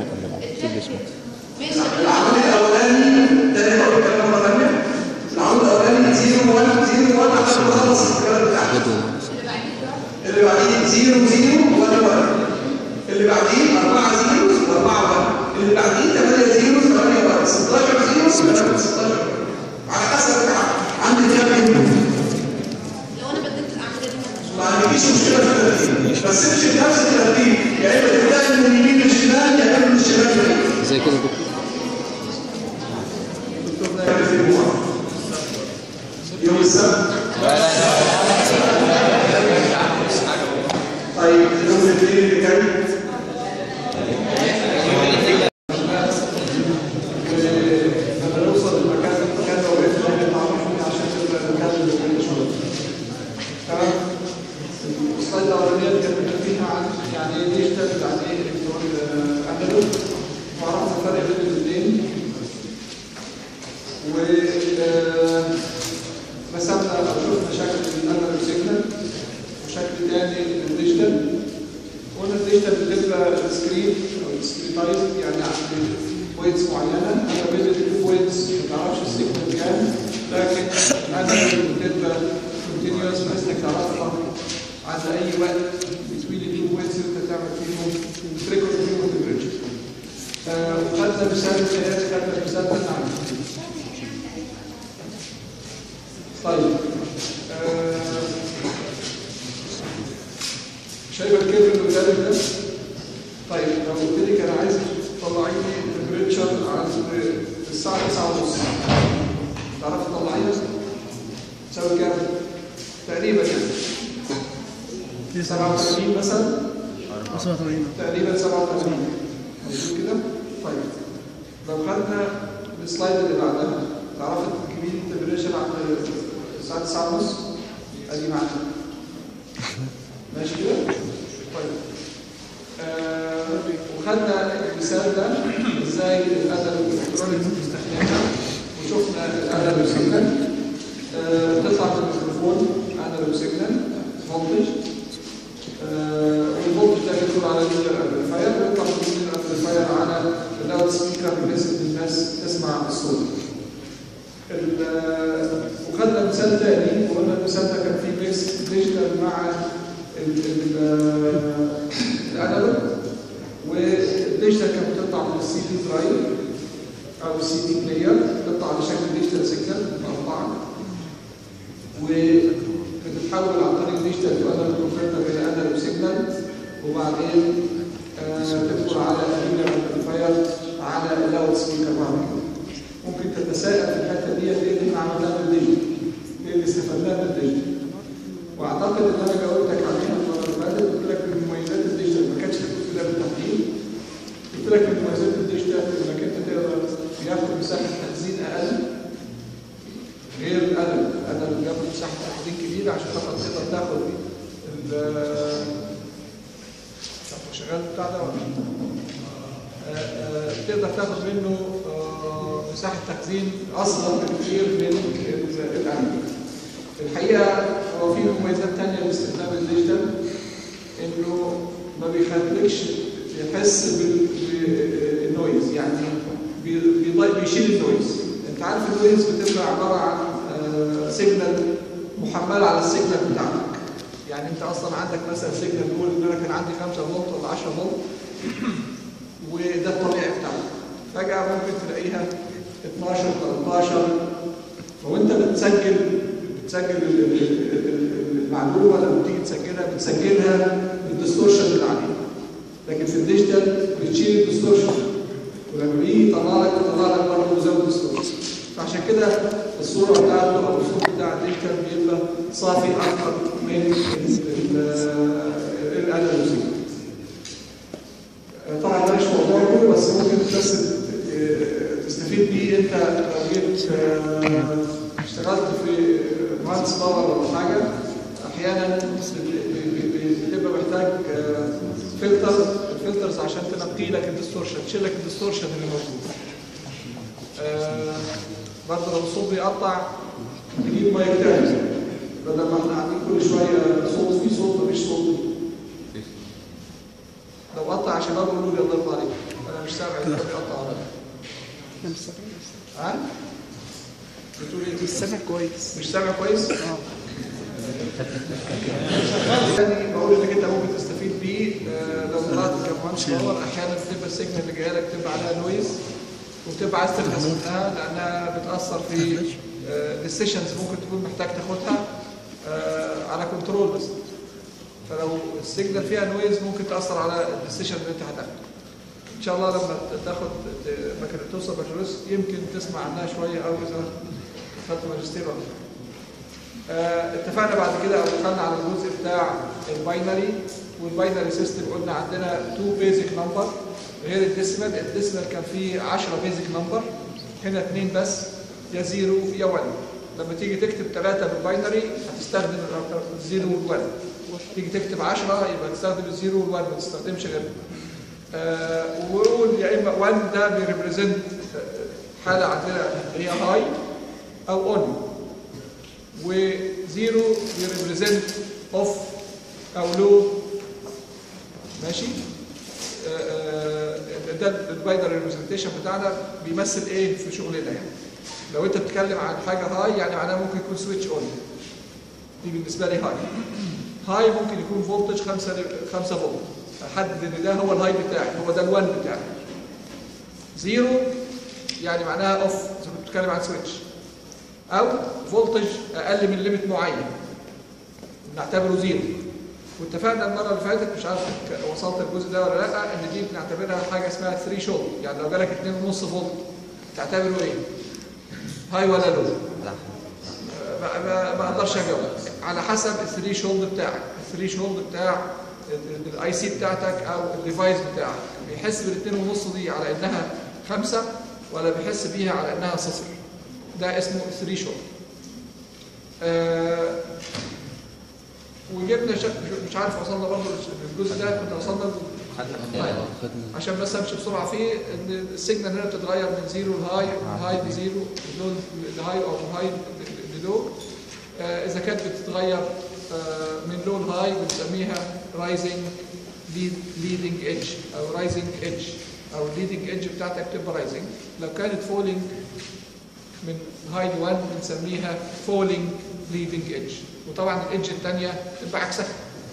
العمود الاولاني تاني هقول الكلام مره ثانيه العمود الاولاني 0 1 0 1 عشان نخلص الكلام بتاعنا اللي بعديه 0 0 1 1 اللي بعديه 4 0 4 1 اللي بعديه 8 0 8 1 16 0 8 16 على حسب عندي كام هنا ما عندكيش مشكله في الترتيب بس امشي بنفس الترتيب يا اما تبدا من اليمين للشمال يا اما من الشمال لليمين زي كده دكتور يوم السبت طيب يوم الاثنين اللي جاي لما نوصل للمكان المكان لو لقيت حاجه تعرفني عشان تبقى المكان اللي جاي شويه تمام السلايد الاولانيه كانت فيها عن يعني ايه ديجيتال يعني ايه الكترون انالوج وعرفنا الفرق بين الاثنين و آه، رسمنا او شفنا شكل الانالوج سيجنال وشكل تاني للديجيتال قلنا الديجيتال بتبقى سكرين او سكريتايز يعني عند بوينتس معينه انا بين التو بوينتس ما تعرفش السيجنال كام لكن الانالوج بتبقى كونتينيوس بحيث انك تعرفها عند اي وقت بتوين التو بوينتس انت تعمل فيهم تريكورد فيهم تمبريتشر وخدنا مثال ثلاثه خدنا مثال ثاني طيب آه، شايف الكيرف اللي قدامك ده؟ طيب لو قلت لك انا عايز تطلعي لي التمبريتشر عند الساعه 9 ونص تعرفي تطلعيها؟ تساوي كام؟ تقريبا يعني 87 مثلا 87 تقريبا 87 مظبوط كده؟ طيب لو خدنا السلايد اللي بعدها تعرفي تجيبي لي التمبريتشر عند الساعه 9 ونص؟ ادي معانا ماشي كده؟ طيب آه وخدنا المثال ده ازاي الادب الالكترونيك بنستخدمها وشفنا الادب سيجنال آه بتطلع من الميكروفون ادب سيجنال فولتج آه والفولتج ده بيدخل على الليدر امبليفاير ويطلع من الليدر امبليفاير على اللاود سبيكر بحيث ان الناس تسمع الصوت ال- وخدنا مثال تاني وقلنا المثال ده كان فيه ميكس ديجيتال مع ال- ال- الانالوج والديجيتال كانت بتطلع من السي دي درايف او السي دي بلاير بتطلع على شكل ديجيتال سيجنال مربعه وبتتحول عن طريق ديجيتال تو انالوج كونفرتر الى انالوج سيجنال وبعدين آه، تدخل على الليدر امبليفاير على اللاود سبيكر بعد كده ممكن تتساءل في الحته دي ايه اللي احنا عملناه بالديجيتال؟ ايه اللي استفدناه بالديجيتال؟ واعتقد ان انا جاوبتك عليها المره اللي فاتت قلت لك من مميزات الديجيتال ما كانش في كده بالتحديد قلت لك من مميزات الديجيتال انك انت تقدر ياخد مساحه تخزين اقل غير الادب الادب بياخد مساحه تخزين كبيره عشان خاطر تقدر تاخد ال طب شغال بتاع ده ولا آه، آه، تقدر تاخد منه آه، مساحه تخزين اصغر بكثير من ال- الانالوج الحقيقه هو في مميزات تانية لاستخدام الديجيتال انه ما بيخليكش تحس بال- بالنويز يعني بي- بيضي- بيشيل النويز انت عارف النويز بتبقى عباره عن سيجنال محمله على السيجنال بتاعتك يعني انت اصلا عندك مثلا سيجنال تقول ان انا كان عندي 5 فولت ولا 10 فولت وده الطبيعي بتاعك فجاه ممكن تلاقيها 12 13 وانت بتسجل بتسجل ال- ال- ال- ال- المعلومه لما تيجي تسجلها بتسجلها بالديستورشن اللي عليها لكن في الديجيتال بتشيل الديستورشن ولما بيجي يطلع لك يطلع لك برضه مزود ديستورشن فعشان كده الصوره بتاعته او الصوت بتاع الديجيتال بيبقى صافي اكتر من ال- ال- الانالوجي بس ت- تستفيد بيه انت لو جيت آه، اشتغلت في مهندس باور ولا حاجه احيانا بت- ب- بتبقى محتاج فلتر الفلترز عشان تنقي لك الديستورشن تشيل لك الديستورشن اللي موجود آه، برضه لو الصوت بيقطع تجيب مايك تاني بدل ما احنا قاعدين كل شويه صوت في صوت مفيش صوت لو قطع يا شباب قولوا لي الله يرضى عليك انا مش سامع اذا كان بيقطع ولا لا ها؟ بتقول ايه؟ مش سامع كويس مش سامع كويس؟ اه يعني بقول انك انت ممكن تستفيد بيه آه، لو طلعت كمهندس باور احيانا بتبقى السيجنال اللي جايه لك بتبقى عليها نويز وبتبقى عايز تخلص منها لانها بتاثر في ديسيشنز ممكن تكون محتاج تاخدها آه، على كنترول بس فلو السيجنال فيها نويز ممكن تاثر على الديسيشن اللي انت هتاخده ان شاء الله لما تاخد بكالوريوس توصل بكالوريوس يمكن تسمع عنها شويه او اذا خدت ماجستير ولا حاجة. آه، اتفقنا بعد كده او دخلنا على الجزء بتاع الباينري والباينري سيستم قلنا عندنا تو بيزك نمبر غير الديسمال الديسمال كان فيه 10 بيزك نمبر هنا اثنين بس يا زيرو يا 1 لما تيجي تكتب ثلاثه بالباينري هتستخدم الزيرو والوان تيجي تكتب 10 يبقى تستخدم الزيرو والوان ما تستخدمش غيرهم آه، وقول يا اما 1 ده بيريبريزنت حاله عندنا هي هاي او اون وزيرو بيريبريزنت اوف او لو ماشي آه، آه، ده الباينري ريبريزنتيشن بتاعنا بيمثل ايه في شغلنا يعني لو انت بتتكلم عن حاجه هاي يعني معناها ممكن يكون سويتش اون دي بالنسبه لي هاي هاي ممكن يكون فولتج 5 5 فولت احدد ان ده هو الهاي بتاعي هو ده الوان بتاعي زيرو يعني معناها اوف اذا كنت بتتكلم عن سويتش او فولتج اقل من ليميت معين نعتبره زيرو واتفقنا المره اللي فاتت مش عارف ك- وصلت الجزء ده ولا لا ان دي بنعتبرها حاجه اسمها 3 شولد يعني لو جالك 2.5 فولت تعتبره ايه؟ هاي ولا لو؟ ما- ما ما اقدرش اجاوب على حسب الثري شولد بتاعك الثري شولد بتاع الاي سي بتاعتك او الديفايس بتاعك بيحس بالاثنين ونص دي على انها خمسه ولا بيحس بيها على انها صفر ده اسمه الثري شولد آه وجبنا شك مش عارف وصلنا برضه للجزء ده كنا وصلنا ل- طيب. عشان بس امشي بسرعه فيه ان السيجنال هنا بتتغير من زيرو لهاي من هاي لزيرو لو لهاي او من هاي للو آه، اذا كانت بتتغير آه، من لو لهاي بنسميها رايزنج ليدنج ايدج او رايزنج ايدج او الليدنج ايدج بتاعتك بتبقى رايزنج لو كانت فولينج من هاي ل 1 بنسميها فولينج ليدنج ايدج وطبعا الايدج الثانيه تبقى عكسها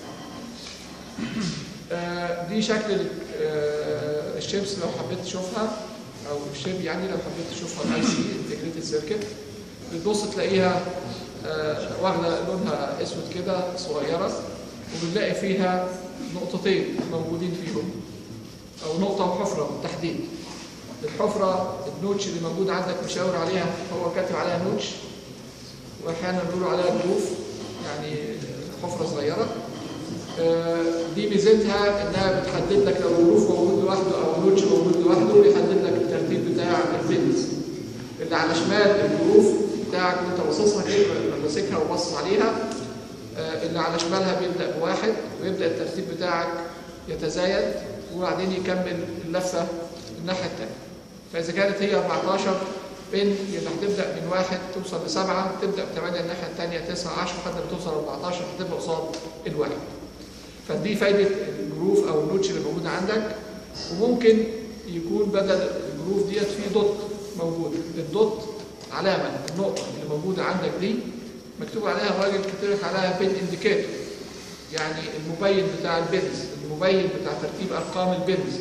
آه، دي شكل ال- آه، الشيبس لو حبيت تشوفها او الشيب يعني لو حبيت تشوفها الاي سي انتجريتد سيركت بتبص تلاقيها آه، واخده لونها اسود كده صغيره وبنلاقي فيها نقطتين موجودين فيهم او نقطه وحفره بالتحديد الحفره النوتش اللي موجود عندك مشاور عليها هو كاتب عليها نوتش واحيانا بيقولوا عليها جروف يعني حفره صغيره آه، دي ميزتها انها بتحدد لك لو الجروف موجود لوحده او النوتش موجود لوحده بيحدد لك الترتيب بتاع البنز اللي على شمال الجروف بتاعك اللي انت باصصها كده ماسكها وباصص عليها آه، اللي على شمالها بيبدا بواحد ويبدا الترتيب بتاعك يتزايد وبعدين يكمل اللفه الناحيه الثانيه فاذا كانت هي 14 بين يبقى هتبدا من واحد توصل لسبعه تبدا بثمانيه الناحيه الثانيه 9 10 لحد ما توصل 14 هتبقى قصاد الواحد فدي فايده الجروف او النوتش اللي موجوده عندك وممكن يكون بدل الجروف ديت في دوت موجود الدوت علامه النقطه اللي موجوده عندك دي مكتوب عليها الراجل كاتب لك عليها بين انديكيتور يعني المبين بتاع البنز المبين بتاع ترتيب ارقام البنز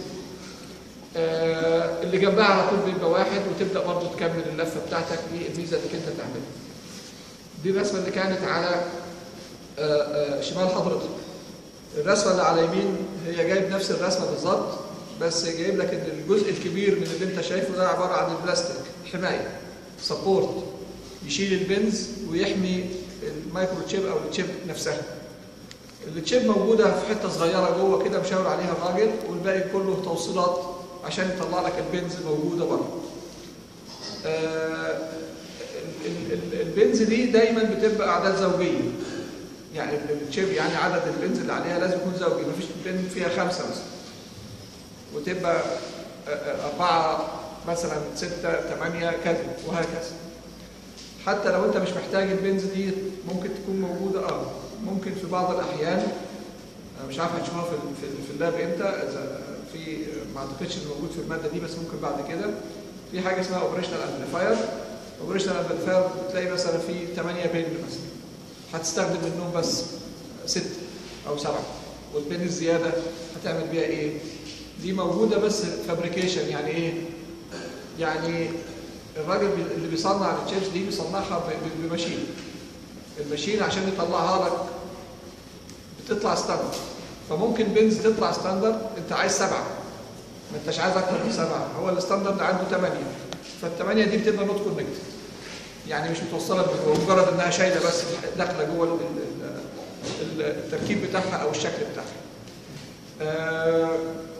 آه اللي جنبها على طول بيبقى واحد وتبدا برضه تكمل اللفه بتاعتك دي الميزه اللي انت تعملها دي الرسمه اللي كانت على آه آه شمال حضرتك الرسمه اللي على يمين هي جايب نفس الرسمه بالظبط بس جايب لك ان الجزء الكبير من اللي انت شايفه ده عباره عن البلاستيك حمايه سبورت يشيل البنز ويحمي المايكرو تشيب او التشيب نفسها التشيب موجوده في حته صغيره جوه كده مشاور عليها الراجل والباقي كله توصيلات عشان يطلع لك البنز موجوده بره آه، ال- ال- البنز دي دايما بتبقى اعداد زوجيه يعني الشيب يعني عدد البنز اللي عليها لازم يكون زوجي مفيش بن فيها خمسه مثلا وتبقى آه، آه، أربعة مثلا ستة ثمانية كذا وهكذا حتى لو أنت مش محتاج البنز دي ممكن تكون موجودة اه ممكن في بعض الأحيان أنا مش عارف هتشوفها في ال- في ال- في اللاب امتى إذا في ما أعتقدش إنه موجود في المادة دي بس ممكن بعد كده في حاجة اسمها اوبريشنال امبليفاير اوبريشنال امبليفاير بتلاقي مثلا في 8 بن مثلا هتستخدم منهم بس ستة أو سبعة والبن الزيادة هتعمل بيها إيه؟ دي موجودة بس فابريكيشن يعني إيه؟ يعني الراجل بي- اللي بيصنع الشيبس دي بيصنعها ب- ب- بماشين الماشين عشان يطلعها لك بتطلع ستاندرد فممكن بنز تطلع ستاندرد انت عايز سبعه ما انتش عايز اكتر من سبعه هو الستاندرد عنده ثمانيه فالثمانيه دي بتبقى نوت كونكتد يعني مش متوصله من جوه مجرد انها شايله بس داخله جوه ال- ال- ال- التركيب بتاعها او الشكل بتاعها. آه،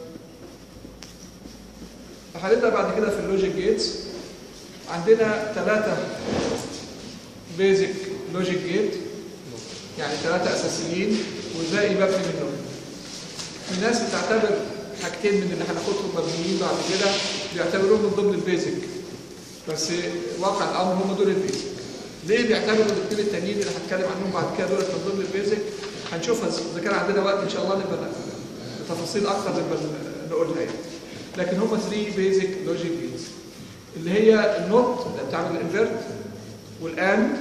هنبدا بعد كده في اللوجيك جيتس عندنا ثلاثه بيزك لوجيك جيت يعني ثلاثه اساسيين والباقي مبني منهم. في ناس بتعتبر حاجتين من اللي هناخدهم مبنيين بعد كده بيعتبروهم من ضمن البيزك بس واقع الامر هم دول البيزك ليه بيعتبروا الاثنين التانيين اللي هتكلم عنهم بعد كده دول من ضمن البيزك هنشوفها اذا كان عندنا وقت ان شاء الله نبقى بتفاصيل اكتر نبقى نقولها يعني لكن هم 3 بيزك لوجيك جيتس اللي هي النوت اللي بتعمل الانفيرت والاند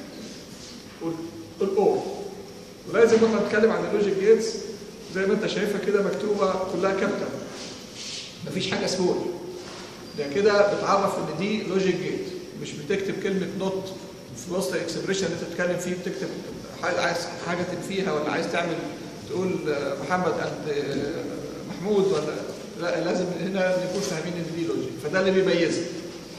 والاور ولازم واحنا بنتكلم عن اللوجيك جيتس زي ما انت شايفها كده مكتوبه كلها كابيتال مفيش حاجه سمول ده كده بتعرف ان دي لوجيك جيت مش بتكتب كلمه نوت في وسط الاكسبريشن اللي انت بتتكلم فيه بتكتب حاجه عايز حاجه تنفيها ولا عايز تعمل تقول آه، محمد اند آه، محمود ولا لا لازم هنا نكون فاهمين ان دي لوجيك فده اللي بيميزها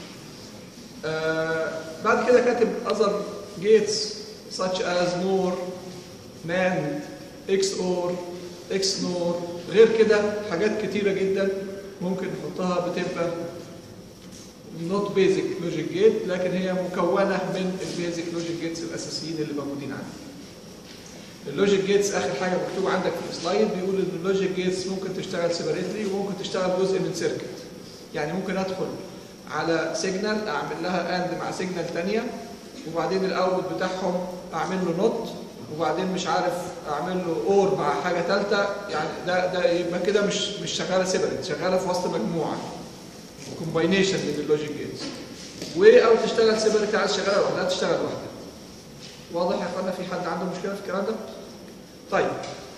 آه بعد كده كاتب other gates such as NOR, NAND, XOR, XNOR غير كده حاجات كتيرة جدا ممكن نحطها بتبقى not basic logic gate لكن هي مكونة من البيزك logic gates الأساسيين اللي موجودين عندنا. اللوجيك جيتس اخر حاجه مكتوب عندك في السلايد بيقول ان اللوجيك جيتس ممكن تشتغل سيبريتلي وممكن تشتغل جزء من سيركت يعني ممكن ادخل على سيجنال اعمل لها اند مع سيجنال ثانيه وبعدين الاوت بتاعهم اعمل له نوت وبعدين مش عارف اعمل له اور مع حاجه ثالثه يعني ده ده يبقى كده مش مش شغاله سيبريت شغاله في وسط مجموعه كومباينيشن من اللوجيك جيتس و او تشتغل سيبريت عايز تشتغلها لوحدها تشتغل لوحدها واضح يا اخوانا في حد عنده مشكله في الكلام ده؟ طيب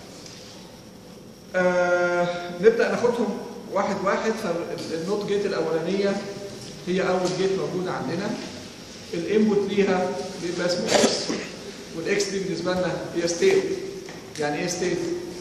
آه نبدا ناخدهم واحد واحد فالنوت جيت الاولانيه هي اول جيت موجوده عندنا الانبوت ليها بيبقى اسمه اكس والاكس دي بالنسبه لنا هي ستيت يعني ايه ستيت؟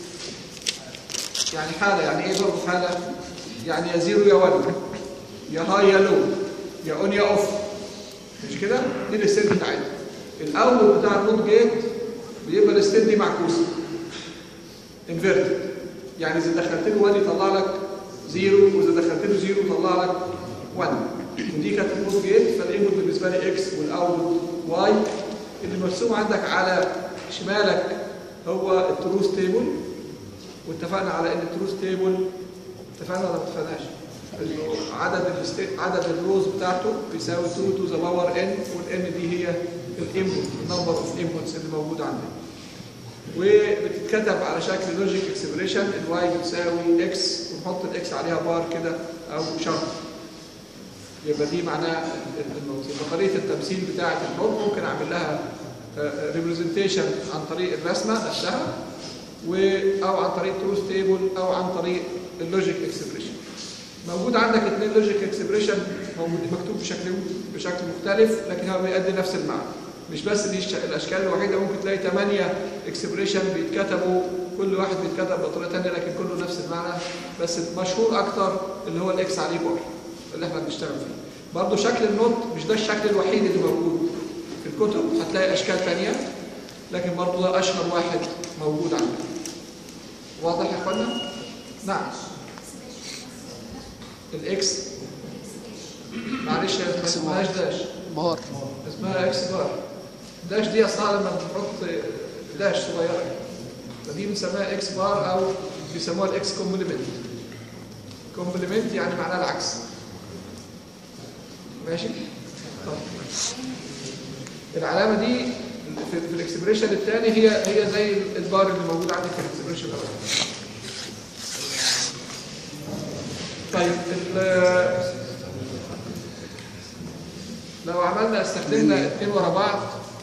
يعني حاله يعني ايه برضه حاله؟ يعني يا زيرو يا 1 يا هاي يا لو يا اون يا اوف مش كده؟ دي الستيت بتاعتنا الاول بتاع النوت جيت بيبقى الستيت دي معكوسه انفيرتد يعني اذا دخلت له 1 يطلع لك 0 واذا دخلت له 0 يطلع لك 1 ودي كانت النوت جيت فالانبوت بالنسبه لي اكس والاوتبوت واي اللي مرسوم عندك على شمالك هو التروث تيبل واتفقنا على ان التروث تيبل اتفقنا ولا ما اتفقناش؟ انه عدد الست... عدد الروز بتاعته بيساوي 2 تو ذا باور ان والان دي هي الانبوت النمبر اوف انبوتس اللي موجود عندنا وبتتكتب على شكل لوجيك اكسبريشن الواي بتساوي اكس ونحط الاكس عليها بار كده او شرط يبقى دي معناها النوت يبقى طريقه التمثيل بتاعه النوت ممكن اعمل لها ريبريزنتيشن عن طريق الرسمه نفسها و او عن طريق تروث تيبل او عن طريق اللوجيك اكسبريشن موجود عندك اثنين لوجيك اكسبريشن موجود مكتوب بشكل بشكل مختلف لكن هو بيؤدي نفس المعنى مش بس دي الش- الاشكال الوحيده ممكن تلاقي ثمانيه اكسبريشن بيتكتبوا كل واحد بيتكتب بطريقه ثانيه لكن كله نفس المعنى بس المشهور اكتر اللي هو الاكس عليه بار اللي احنا بنشتغل فيه برضه شكل النوت مش ده الشكل الوحيد اللي موجود في الكتب هتلاقي اشكال ثانيه لكن برضه ده اشهر واحد موجود عندنا واضح يا اخوانا؟ نعم الاكس معلش ما اسمهاش داش بار اسمها اكس بار داش دي اصلا لما بنحط داش صغيره فدي بنسميها اكس بار او بيسموها الاكس كومبلمنت كومبلمنت يعني معناها العكس ماشي طب. العلامه دي في, في الاكسبريشن الثاني هي هي زي البار اللي موجود عندي في الاكسبريشن الاول طيب ال- لو عملنا استخدمنا اثنين ورا بعض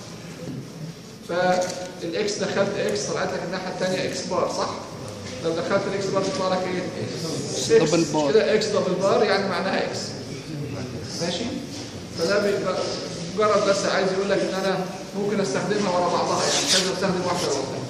فالاكس دخلت اكس طلعت لك الناحيه الثانيه اكس بار صح؟ لو دخلت الاكس بار تطلع لك ايه؟ دبل إكس. بار. كده اكس دبل بار يعني معناها اكس ماشي؟ فده بيبقى مجرد بس عايز يقول لك ان انا ممكن استخدمها ورا بعضها يعني مش لازم استخدم واحده ورا واحده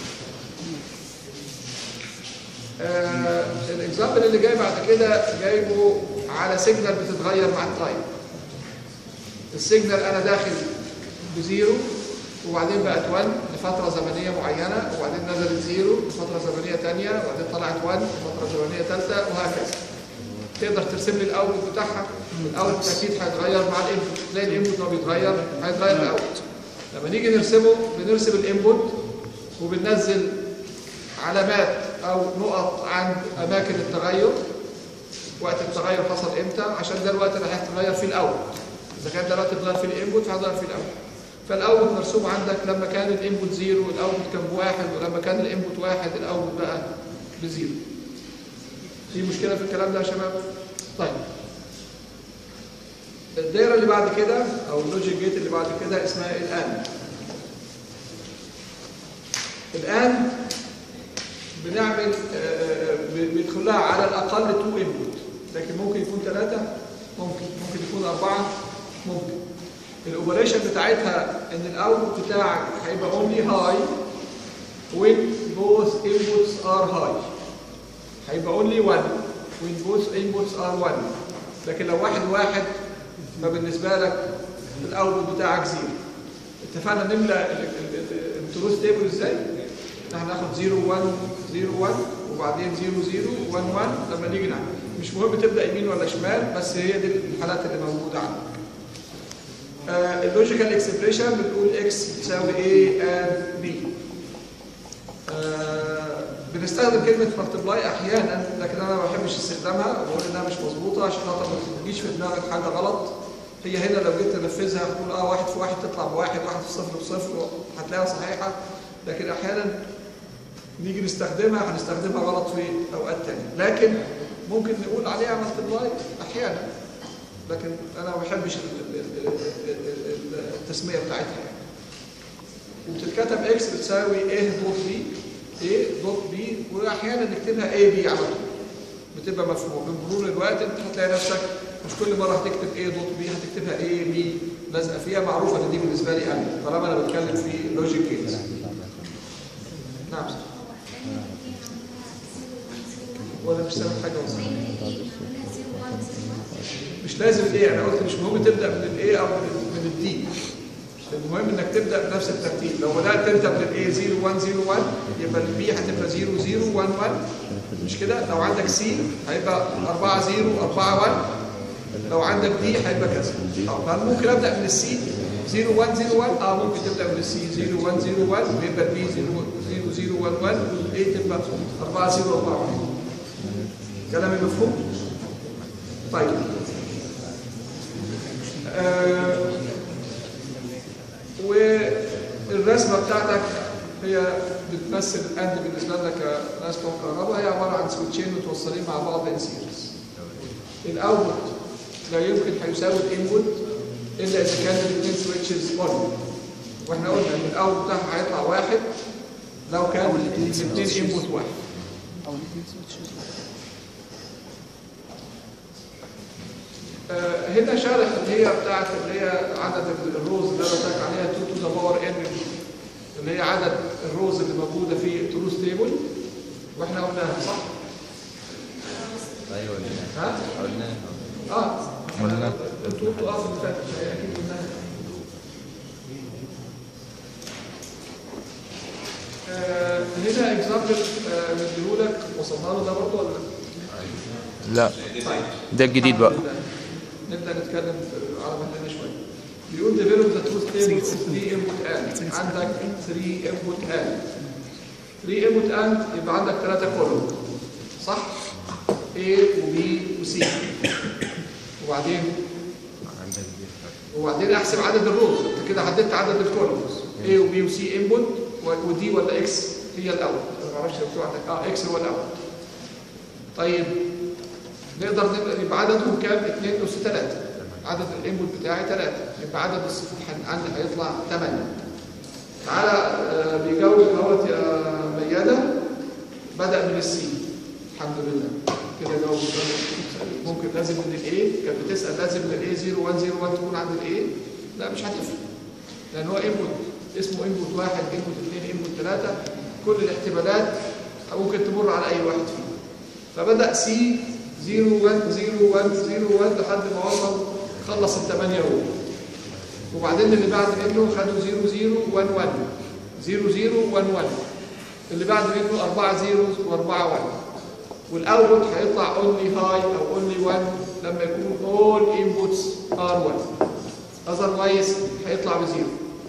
آه الاكزامبل اللي جاي بعد كده جايبه على سيجنال بتتغير مع التايم السيجنال انا داخل بزيرو وبعدين بقت 1 لفتره زمنيه معينه وبعدين نزلت زيرو لفتره زمنيه ثانيه وبعدين طلعت 1 لفتره زمنيه ثالثه وهكذا تقدر ترسم لي الاوتبوت بتاعها الاوتبوت اكيد هيتغير مع الانبوت زي الانبوت ما بيتغير هيتغير الاوتبوت لما نيجي نرسمه بنرسم الانبوت وبننزل علامات او نقط عند اماكن التغير وقت التغير حصل امتى عشان ده الوقت اللي هيتغير فيه الاول اذا كان ده الوقت اتغير فيه الانبوت فهيتغير فيه الاول فالاول مرسوم عندك لما كان الانبوت زيرو الاوتبوت كان بواحد ولما كان الانبوت واحد الاوتبوت بقى بزيرو في مشكله في الكلام ده يا شباب طيب الدايره اللي بعد كده او اللوجيك جيت اللي بعد كده اسمها الان الان بنعمل آه، آه، بيدخل لها على الاقل 2 انبوت لكن ممكن يكون ثلاثه ممكن ممكن يكون اربعه ممكن الاوبريشن بتاعتها ان الاوتبوت بتاعك هيبقى اونلي هاي when both inputs are high هيبقى اونلي 1 when both inputs are 1 لكن لو واحد واحد فبالنسبه لك الاوتبوت بتاعك زيرو اتفقنا نملى التروث تيبل ازاي؟ احنا ناخد 0 1 0 1 وبعدين 0 0 1 1 لما نيجي نعمل مش مهم تبدا يمين ولا شمال بس هي دي الحالات اللي موجوده عندك. آه اللوجيكال اكسبريشن بنقول اكس تساوي A and B. آه بنستخدم كلمة مالتبلاي أحيانا لكن أنا ما بحبش استخدامها وبقول إنها مش مظبوطة عشان خاطر ما تجيش في دماغك حاجة غلط هي هنا لو جيت تنفذها هتقول اه واحد في واحد تطلع بواحد واحد في صفر بصفر هتلاقيها صحيحة لكن أحيانا نيجي نستخدمها هنستخدمها غلط في أوقات تانية لكن ممكن نقول عليها مالتبلاي أحيانا لكن أنا ما بحبش ال- ال- ال- ال- ال- التسمية بتاعتها يعني. وبتتكتب اكس بتساوي a دوت بي a دوت بي واحيانا نكتبها a بي على طول بتبقى مفهومه بمرور الوقت انت هتلاقي نفسك مش كل مره هتكتب a دوت بي هتكتبها a بي لازقه فيها معروفه ان دي بالنسبه لي انا طالما انا بتكلم في لوجيك كيس نعم ولا مش سامع حاجه ولا مش لازم الايه انا قلت مش مهم تبدا من الايه او من من الدي المهم انك تبدا بنفس الترتيب لو بدات انت من الاي 0 1 0 1 يبقى البي هتبقى 0 0 1 1 مش كده لو عندك سي هيبقى 4 0 4 1 لو عندك دي هيبقى كذا طب هل ممكن ابدا من السي 0 1 0 1 اه ممكن تبدا من السي 0 1 0 1 ويبقى البي 0 0 0 1 1 والاي تبقى 4 0 4 1 كلامي مفهوم؟ طيب آه والرسمه بتاعتك هي بتمثل اند بالنسبه لنا كناس بتوع كهرباء هي عباره عن سويتشين متوصلين مع بعض ان سيريز الاوتبوت لا يمكن هيساوي الانبوت الا اذا كان الاثنين سويتشز اون واحنا قلنا ان الاوتبوت بتاعها هيطلع واحد لو كان الاثنين انبوت واحد او الاثنين سويتشز آه، هنا شارح اللي هي بتاعت اللي هي عدد الروز اللي انا قلت لك عليها 2 تو ذا باور ان اللي هي عدد الروز اللي موجوده في التروث تيبل واحنا قلناها صح؟ ايوه ها؟ قلنا اه قلنا. انتوا قلتوا اه في اللي فاتت هي اكيد قلناها آه، هنا اكزامبل مديهولك وصلنا له ده برضه ولا لا؟ لا ده الجديد بقى نبدا نتكلم في- على مهلنا شويه بيقول develop the truth table of 3 input and عندك 3 input and 3 input and يبقى عندك 3 كولوم صح A و B و C وبعدين وبعدين احسب عدد الروز انت كده حددت عدد الكولومز A و B و C input و- ودي ولا X هي الاول انا ما اعرفش مكتوب عندك اه X هو الاول طيب نقدر نبقى يبقى عددهم كام؟ 2 أس 3 عدد الانبوت بتاعي 3 يبقى عدد الصفوف حن- عندي هيطلع 8 تعالى آه، بيجاوب اهوت يا ميادة بدأ من السي الحمد لله كده جاوب ممكن لازم من الاي كانت بتسأل لازم من الاي 0 1 0 1 تكون عند الاي لا مش هتفرق لان هو انبوت اسمه انبوت واحد انبوت اثنين انبوت ثلاثة كل الاحتمالات ممكن تمر على اي واحد فيهم فبدأ سي 0 1 0 1 0 1 لحد ما وصل خلص الثمانية أول وبعدين اللي بعد منه خدوا 0 0 1 1 0 0 1 1 اللي بعد منه 4 0 و4 1 والاوتبوت هيطلع اونلي هاي او اونلي 1 لما يكون all inputs are 1 otherwise هيطلع بزيرو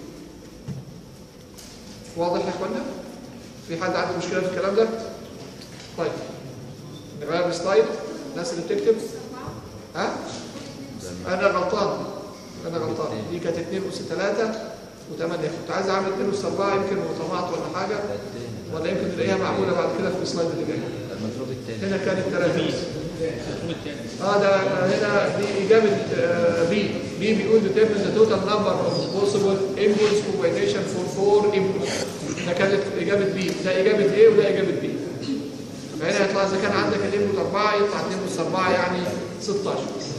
واضح يا اخوانا؟ في حد عنده مشكلة في الكلام ده؟ طيب نغير السلايد الناس اللي بتكتب ها انا غلطان انا غلطان دي كانت 2 اس 3 و8 كنت عايز اعمل 2 اس 4 يمكن وطمعت ولا حاجه ولا يمكن نلاقيها معموله بعد كده في السلايد اللي جاي المفروض التاني هنا كانت 3 اه ده هنا دي اجابه آه، بي بي بيقول determine the total number of possible inputs combination for four inputs ده كانت اجابه بي ده اجابه ايه وده اجابه بي فهنا يطلع اذا كان عندك الانبوت 4 يطلع 2 اس 4 يعني 16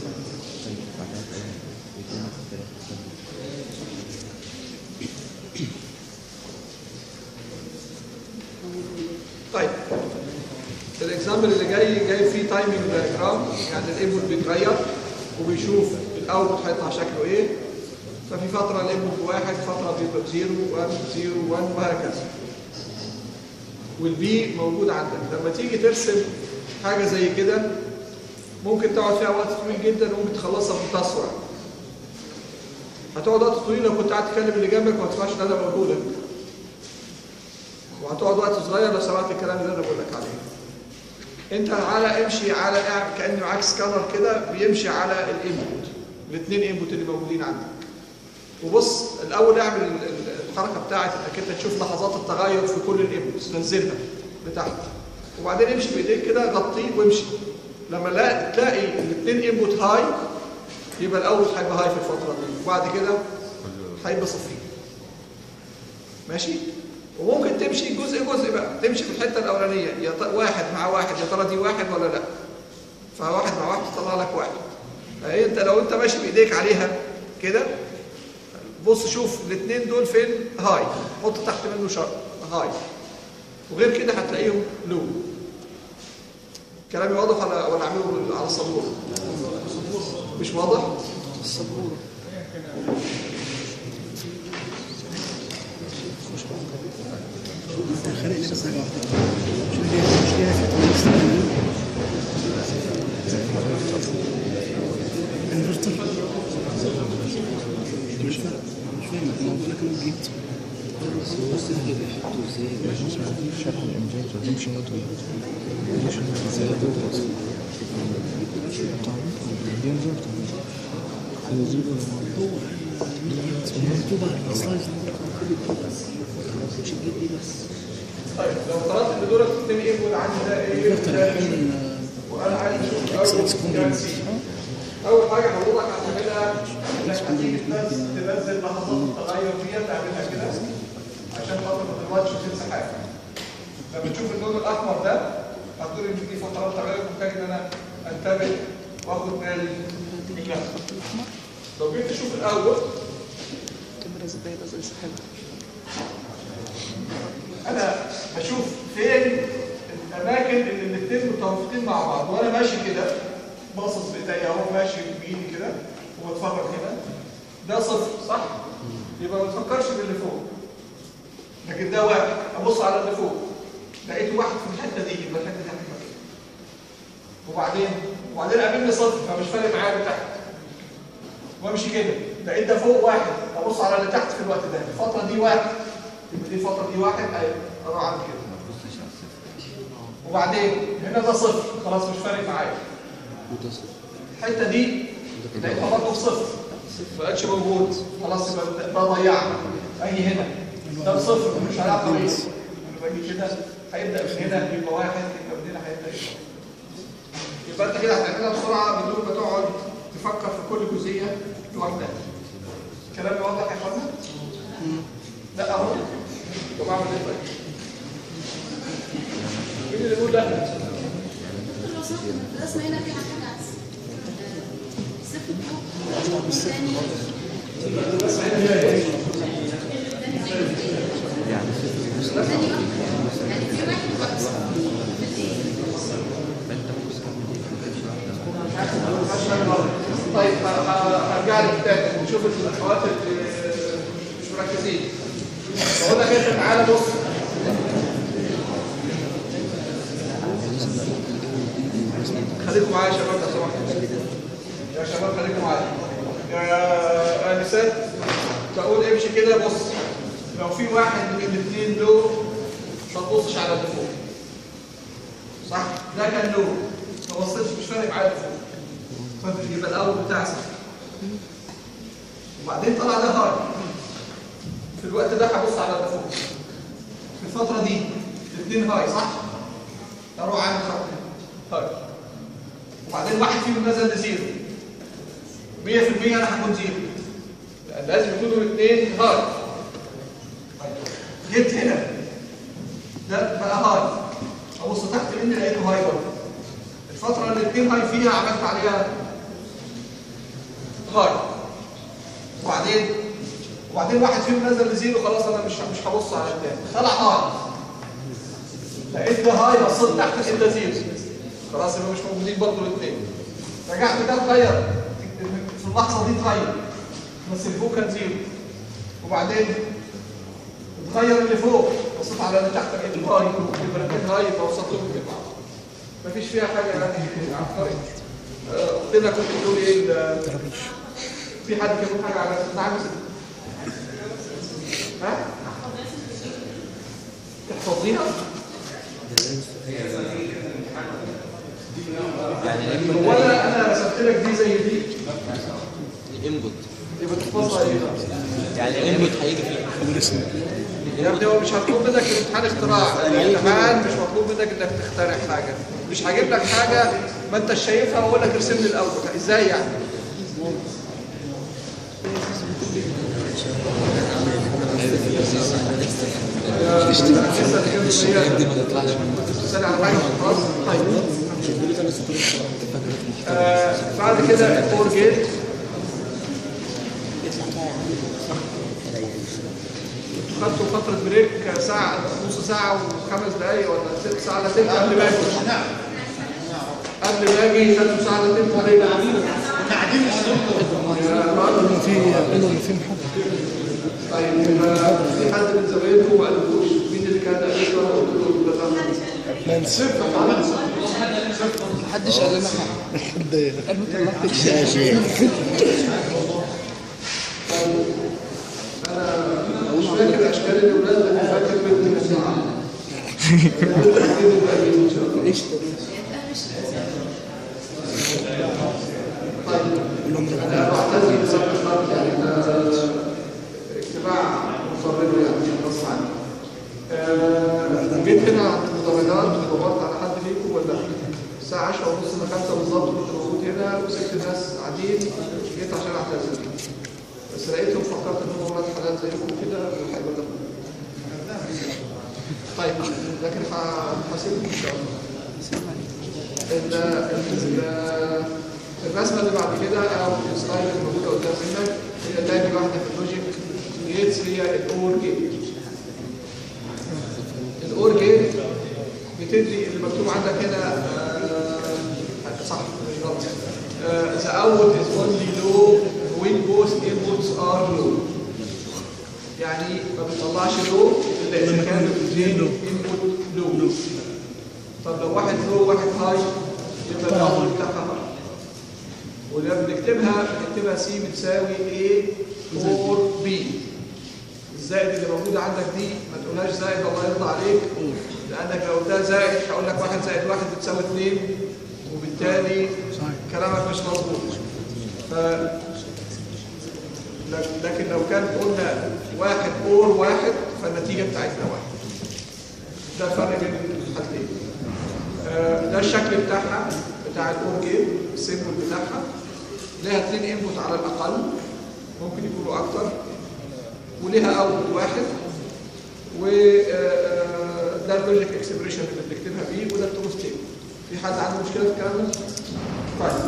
طيب الاكزامبل اللي جاي جاي فيه تايمنج دايجرام يعني الانبوت بيتغير وبيشوف الاوتبوت هيطلع شكله ايه ففي فتره الانبوت بواحد فتره بيبقى بزيرو 1 0 1 وهكذا والبي موجود عندك لما تيجي ترسم حاجه زي كده ممكن تقعد فيها وقت طويل جدا وممكن تخلصها بمنتهى السرعه هتقعد وقت طويل لو كنت قاعد تكلم اللي جنبك وما تسمعش اللي انا بقوله لك وهتقعد وقت صغير لو سمعت الكلام اللي انا بقول لك عليه انت على امشي على اعمل كانه معاك سكانر كده بيمشي على الانبوت الاثنين انبوت اللي موجودين عندك وبص الاول اعمل ال- ال- الحركه بتاعت انك انت تشوف لحظات التغير في كل الانبوتس نزلها لتحت وبعدين امشي بايديك كده غطيه وامشي لما لا تلاقي الاثنين انبوت هاي يبقى الاول هيبقى هاي في الفتره دي وبعد كده هيبقى صفر ماشي وممكن تمشي جزء جزء بقى تمشي في الحته الاولانيه يا ط- واحد مع واحد يا ترى دي واحد ولا لا فواحد مع واحد يطلع لك واحد فهي انت لو انت ماشي بايديك عليها كده بص شوف الاثنين دول فين هاي حط تحت منه شرط هاي وغير كده هتلاقيهم لو كلامي واضح ولا ولا اعمله على السبوره مش واضح السبورة خلق لي بس حاجة واحدة مش ليه مش ليه فترة انفرتر مش فاهم مش فاهم الموضوع ده كان جديد شرح الامجاد وتمشي نوتو ليش زيادة وتصل بينزل يزيد مكتوب على السلايد مش جديد بس طيب لو افترضت ان دول الاثنين انبوت عندي ده ايه وده ايه وانا عايز اشوف اول كام سي اول حاجه حضرتك هتعملها انك هتيجي بس تنزل لحظات التغير دي تعملها كده عشان خاطر ما تغلطش وتنسى حاجه لما تشوف اللون الاحمر ده هتقول ان دي فترات تغير محتاج ان انا انتبه واخد بالي منها لو جيت تشوف الاول الكاميرا زي دايرة زي سحابة انا بشوف فين الاماكن اللي الاثنين متوافقين مع بعض وانا ماشي كده باصص بايديا اهو ماشي بايدي كده وبتفرج هنا ده صفر صح؟ يبقى ما تفكرش باللي فوق لكن ده واحد ابص على اللي فوق لقيت واحد في الحته دي يبقى الحته دي هتبقى كده وبعدين وبعدين قابلني صفر فمش فارق معايا اللي تحت وامشي كده لقيت ده فوق واحد ابص على اللي تحت في الوقت ده الفتره دي واحد يبقى دي الفتره دي واحد ايوه اروح اعمل كده وبعدين هنا ده صفر خلاص مش فارق معايا الحته دي لقيتها برضه في صفر ما بقتش موجود خلاص يبقى ده- ده ضيعنا اجي هنا ده بصفر مش علاقه بيه انا باجي كده هيبدا من هنا يبقى واحد يبقى من هنا هيبدا يبقى يبقى انت كده هتعملها بسرعه بدون ما تقعد تفكر في كل جزئيه لوحدها كلامي واضح يا اخوانا؟ لا اهو طب اعمل ايه طيب؟ مين اللي يقول لا؟ الرسمة هنا فيها حاجة عكس صفر فوق والثاني الثاني واحد. يعني في واحد ناقص طيب ه- ه- هرجع لك تاني نشوف الاخوات اللي مش مركزين بقول لك انت تعالى بص خليكم معايا يا شباب لو سمحتوا يا شباب خليكم معايا يا انسات بقول امشي كده بص لو في واحد من الاثنين دول ما تبصش على اللي فوق صح ده كان لو ما بصيتش مش فارق معايا اللي فوق فيبقى الاول بتاع صفر وبعدين طلع ده هاي في الوقت ده هبص على اللي فوق في الفتره دي الاثنين هاي صح اروح عامل خط هاي وبعدين واحد فيهم نزل لزيرو 100% انا هكون زيرو لأن لازم يكونوا الاثنين هاي جيت هنا ده بقى هاي ابص تحت لان لقيته هاي برضه الفترة اللي الاثنين هاي فيها عملت عليها هاي وبعدين وبعدين واحد فيهم نزل لزيرو خلاص انا مش مش هبص على الثاني طلع هاي لقيت ده هاي بصيت تحت لقيت ده زيرو خلاص يبقى مش موجودين برضه الاثنين رجعت ده اتغير في اللحظة دي اتغير بس اللي فوق كان زيرو وبعدين اتغير اللي فوق بصيت على اللي تحت لقيت هاي يبقى الاثنين هاي فوسطتهم لبعض مفيش فيها حاجة يعني عبقرية آه، قلنا كنت بتقول ايه ال- في حد كان يقول حاجة على نعم ها؟ تحفظيها؟ هو انا انا رسمت لك دي زي دي الانبوت يبقى تحفظها ايه؟ يعني الانبوت هيجي في يا ابني هو مش هطلب منك امتحان اختراع الامتحان مش مطلوب منك انك تخترع حاجه مش هجيب لك حاجه ما انت شايفها واقول لك ارسم لي الاول ازاي يعني الشباب دي ما تطلعش تسأل على حاجه خلاص طيب آه بعد كده الفور جيت خدتوا فترة بريك ساعة نص ساعة وخمس دقايق ولا ست ساعة الا تلت قبل ما اجي قبل ما اجي خدتوا ساعة الا تلت ولا ايه؟ كنا قاعدين قالوا في قالوا في محاضرة طيب يبقى في حد من زمايلكم ما قالوش مين اللي كان قال لكم وانا قلت له ده غلط؟ نانسي محدش قال لنا حاجه حد قالوا طلعت مش فاكر اشكال الاولاد لكن فاكر من الساعه انا بعتذر بسبب الخط يعني ده اجتماع مصرر يعني غصب عني آه، جيت هنا عند المدرجات ودورت على حد فيكم ولا الساعة 10 ونص ل 5 بالظبط كنت موجود هنا وسبت الناس قاعدين جيت عشان اعتذر بس لقيتهم فكرت ان هم ولاد حلال زيكم كده وهيبقى طيب لكن هسيبكم ان شاء الله ال- ال- الرسمه اللي بعد كده او السلايد اللي موجوده قدام منك هي تاني واحده في اللوجيك جيتس هي الاور جيت الاور جيت بتدي اللي مكتوب عندك هنا آه، صح مش غلط آه، the output is only low when both inputs are low يعني ما بتطلعش لو الا اذا كان الاثنين انبوت لو طب لو واحد لو واحد هاي يبقى الاول بتاعها هاي ولما بنكتبها بنكتبها سي بتساوي A اور B الزائد اللي موجودة عندك دي ما تقولهاش زائد الله يرضى عليك لأنك لو ده زائد هقول لك واحد زائد واحد بتساوي اثنين وبالتالي كلامك مش مظبوط ف لك- لكن لو كان قلنا واحد اور واحد فالنتيجة بتاعتنا واحد ده الفرق بين الحالتين آه، ده الشكل بتاعها بتاع الاور جيم السيمبل بتاعها لها اثنين انبوت على الاقل ممكن يكونوا اكتر وليها اوتبوت واحد و آه، ده اللوجيك اكسبريشن اللي بنكتبها بيه وده التروث تيبل في حد عنده مشكله في الكلام ده؟ طيب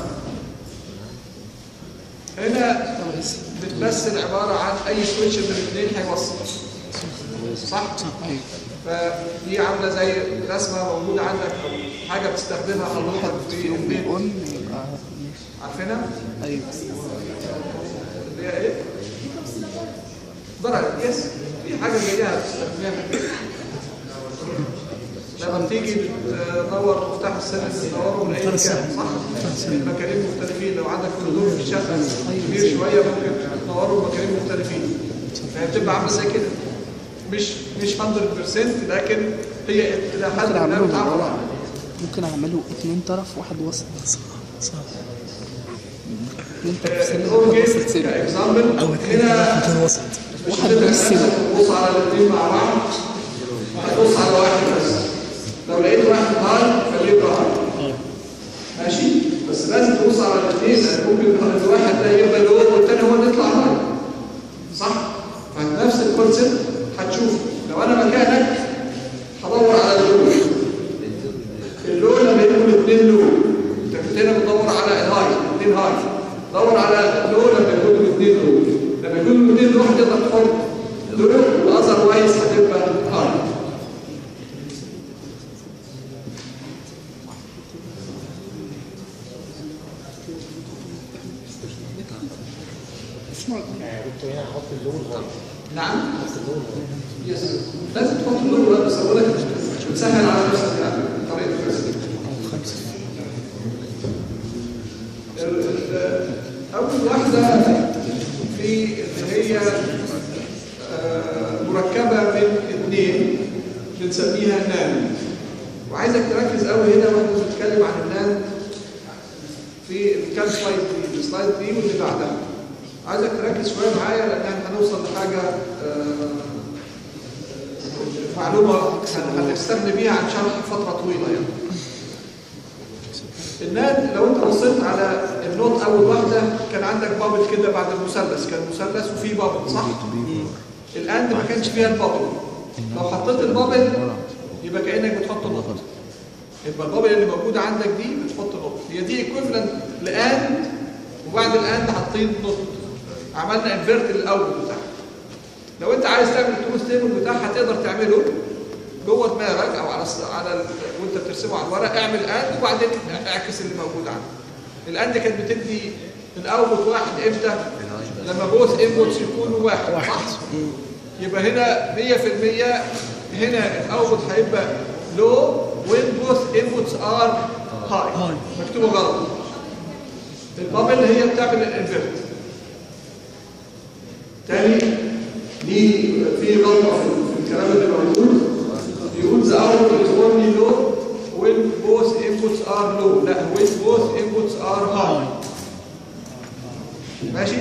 هنا بتمثل عباره عن اي سويتش من الاثنين هيوصل صح؟ ايوه فدي عامله زي رسمه موجوده عندك او حاجه بتستخدمها حضرتك في البيت اون يبقى عارفينها؟ ايوه اللي هي ايه؟ ضرر يس في حاجه زيها بتستخدمها في البيت لما تيجي تدور مفتاح السنه تدوره من اي مكان صح؟ من مكانين مختلفين لو عندك كوريدور في الشقه كبير شويه ممكن تدوره مكانين مختلفين فهي بتبقى عامله زي كده مش مش 100% لكن هي الى حد ممكن ما اعمله بتعبر بالورق. عنها. ممكن اعمله اثنين طرف واحد وسط صح صح اثنين طرف سلم الاور واحد جيم وسط سلم كاكزامبل او هنا مكان وسط مش واحد هتبقى بس مثلا تبص على الاثنين مع بعض هتبص على واحد بس لو لقيت واحد هاي خليه يبقى هاي ماشي بس لازم تبص على الاثنين لان ممكن الواحد ده يبقى لو والثاني هو اللي يطلع هاي صح؟ فنفس الكونسيبت هتشوف لو انا مكانك هدور على اللون اللون لما يكون الاثنين لون انت كنت هنا بتدور على الهاي الاثنين هاي دور على اللون لما يكونوا الاثنين لون لما يكونوا الاثنين لون هتقدر تحط لون واذر وايز هتبقى هاي نعم يس لازم تحط اللون بس اقول لك بتسهل على نفسك يعني طريقه الرسم ال- ال- أول واحدة في اللي هي آه، مركبة من اثنين بنسميها نان وعايزك تركز قوي هنا واحنا بنتكلم عن النان في الكام سلايد دي السلايد دي واللي بعدها عايزك تركز شوية معايا لأن احنا هنوصل لحاجة آه، معلومة هن- هنستغني بيها عن شرح فترة طويلة يعني الناد لو انت بصيت على النوت اول واحده كان عندك بابل كده بعد المثلث كان مثلث وفيه بابل صح الاند ما كانش فيها البابل لو حطيت البابل يبقى كانك بتحط نقط يبقى البابل اللي موجوده عندك دي بتحط نقط هي دي ايكويفالنت لاند وبعد الاند حاطين نقط عملنا انفيرت الاول بتاعها لو انت عايز تعمل التروث تيبل بتاعها تقدر تعمله جوه دماغك او على الس- على ال... وانت بترسمه على الورق اعمل اند وبعدين اعكس اللي موجود عندك الاند كانت بتدي الاوتبوت واحد امتى لما بوث انبوتس يكونوا واحد صح يبقى هنا 100% هنا الاوتبوت هيبقى لو when both inputs are high مكتوبه غلط البابل هي بتعمل الانفيرت تاني دي في غلطه في في الكلام اللي موجود يقول the output is only low when both inputs are low لا when both inputs are high ماشي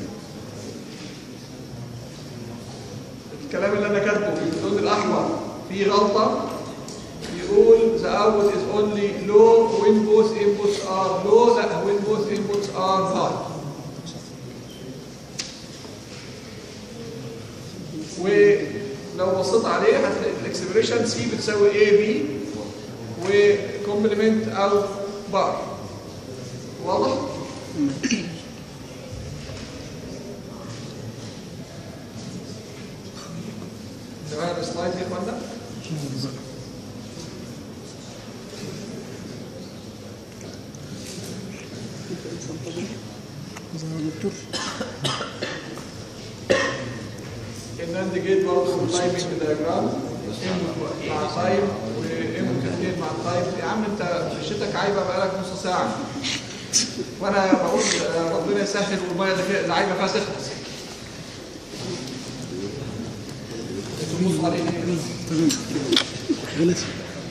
الكلام اللي انا كاتبه في اللون الاحمر فيه غلطه يقول the output is only low when both inputs are low لا when both inputs are high ولو بصيت عليه هتلاقي الاكسبريشن سي بتساوي اي بي وكومبلمنت او بار واضح؟ تمام السلايد يا اخوانا؟ دكتور الناند جيت برضه تايمنج دياجرام ام مع تايم وام اثنين ايه مع الطيب يا عم انت شتك عايبه بقالك نص ساعه وانا بقول آه، ربنا يسهل والميه اللي فيها العايبه فيها تخلص تبص عليه غلط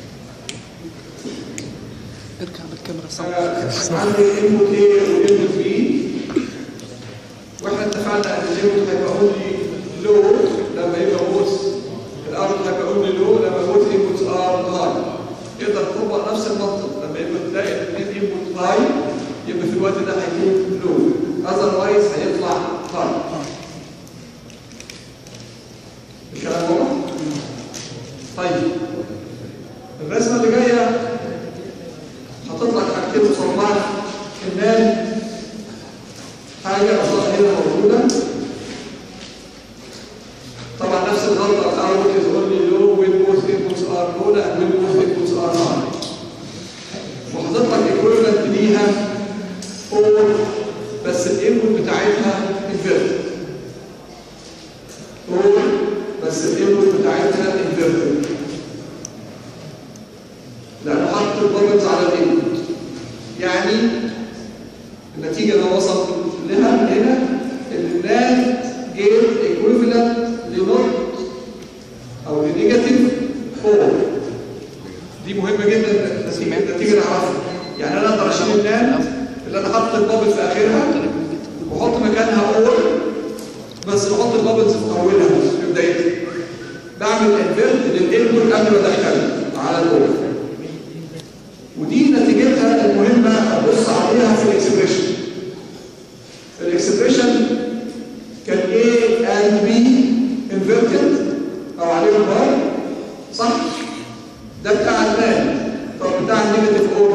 ارجع بالكاميرا صح عندي انبوت ايه وانبوت بي واحنا اتفقنا ان الانبوت هيبقى اونلي لو لما يبقى بوز الارض هيبقى اونلي لو لما بوز انبوتس ار هاي يقدر تطبق نفس المنطق لما يبقى تلاقي الاثنين انبوت هاي يبقى في الوقت ده هيكون لو اذروايز هيطلع هاي الكلام واضح؟ طيب الرسمه اللي جايه حاطط لك حاجتين قصاد كمان حاجه قصاد هنا موجوده طبعا نفس الغلطه الاول از اونلي لو وين بوث انبوتس ار لو لا وين بوث انبوتس ار هاي وحاطط لك ايكويفالنت ليها اور بس الانبوت بتاعتها انفيرتد اور بس الانبوت بتاعتها انفيرتد لأنه حط البابلز على الانبوت يعني النتيجة اللي وصل لها هنا ان الناد جيب ايكويفالنت لنوت او لنيجاتيف 4 دي مهمة جدا النتيجة النتيجة نعرفها يعني انا اقدر اشيل الناد اللي انا حاطط البابل في اخرها واحط مكانها اور بس بحط البابلز في اولها في بدايتها بعمل انفيرت للانبوت قبل ما ادخله على الاور ودي نتيجتها المهمة أبص عليها في الإكسبريشن الإكسبريشن كان A and B inverted أو عليهم بار صح؟ ده بتاع المان طب بتاع النيجاتيف أور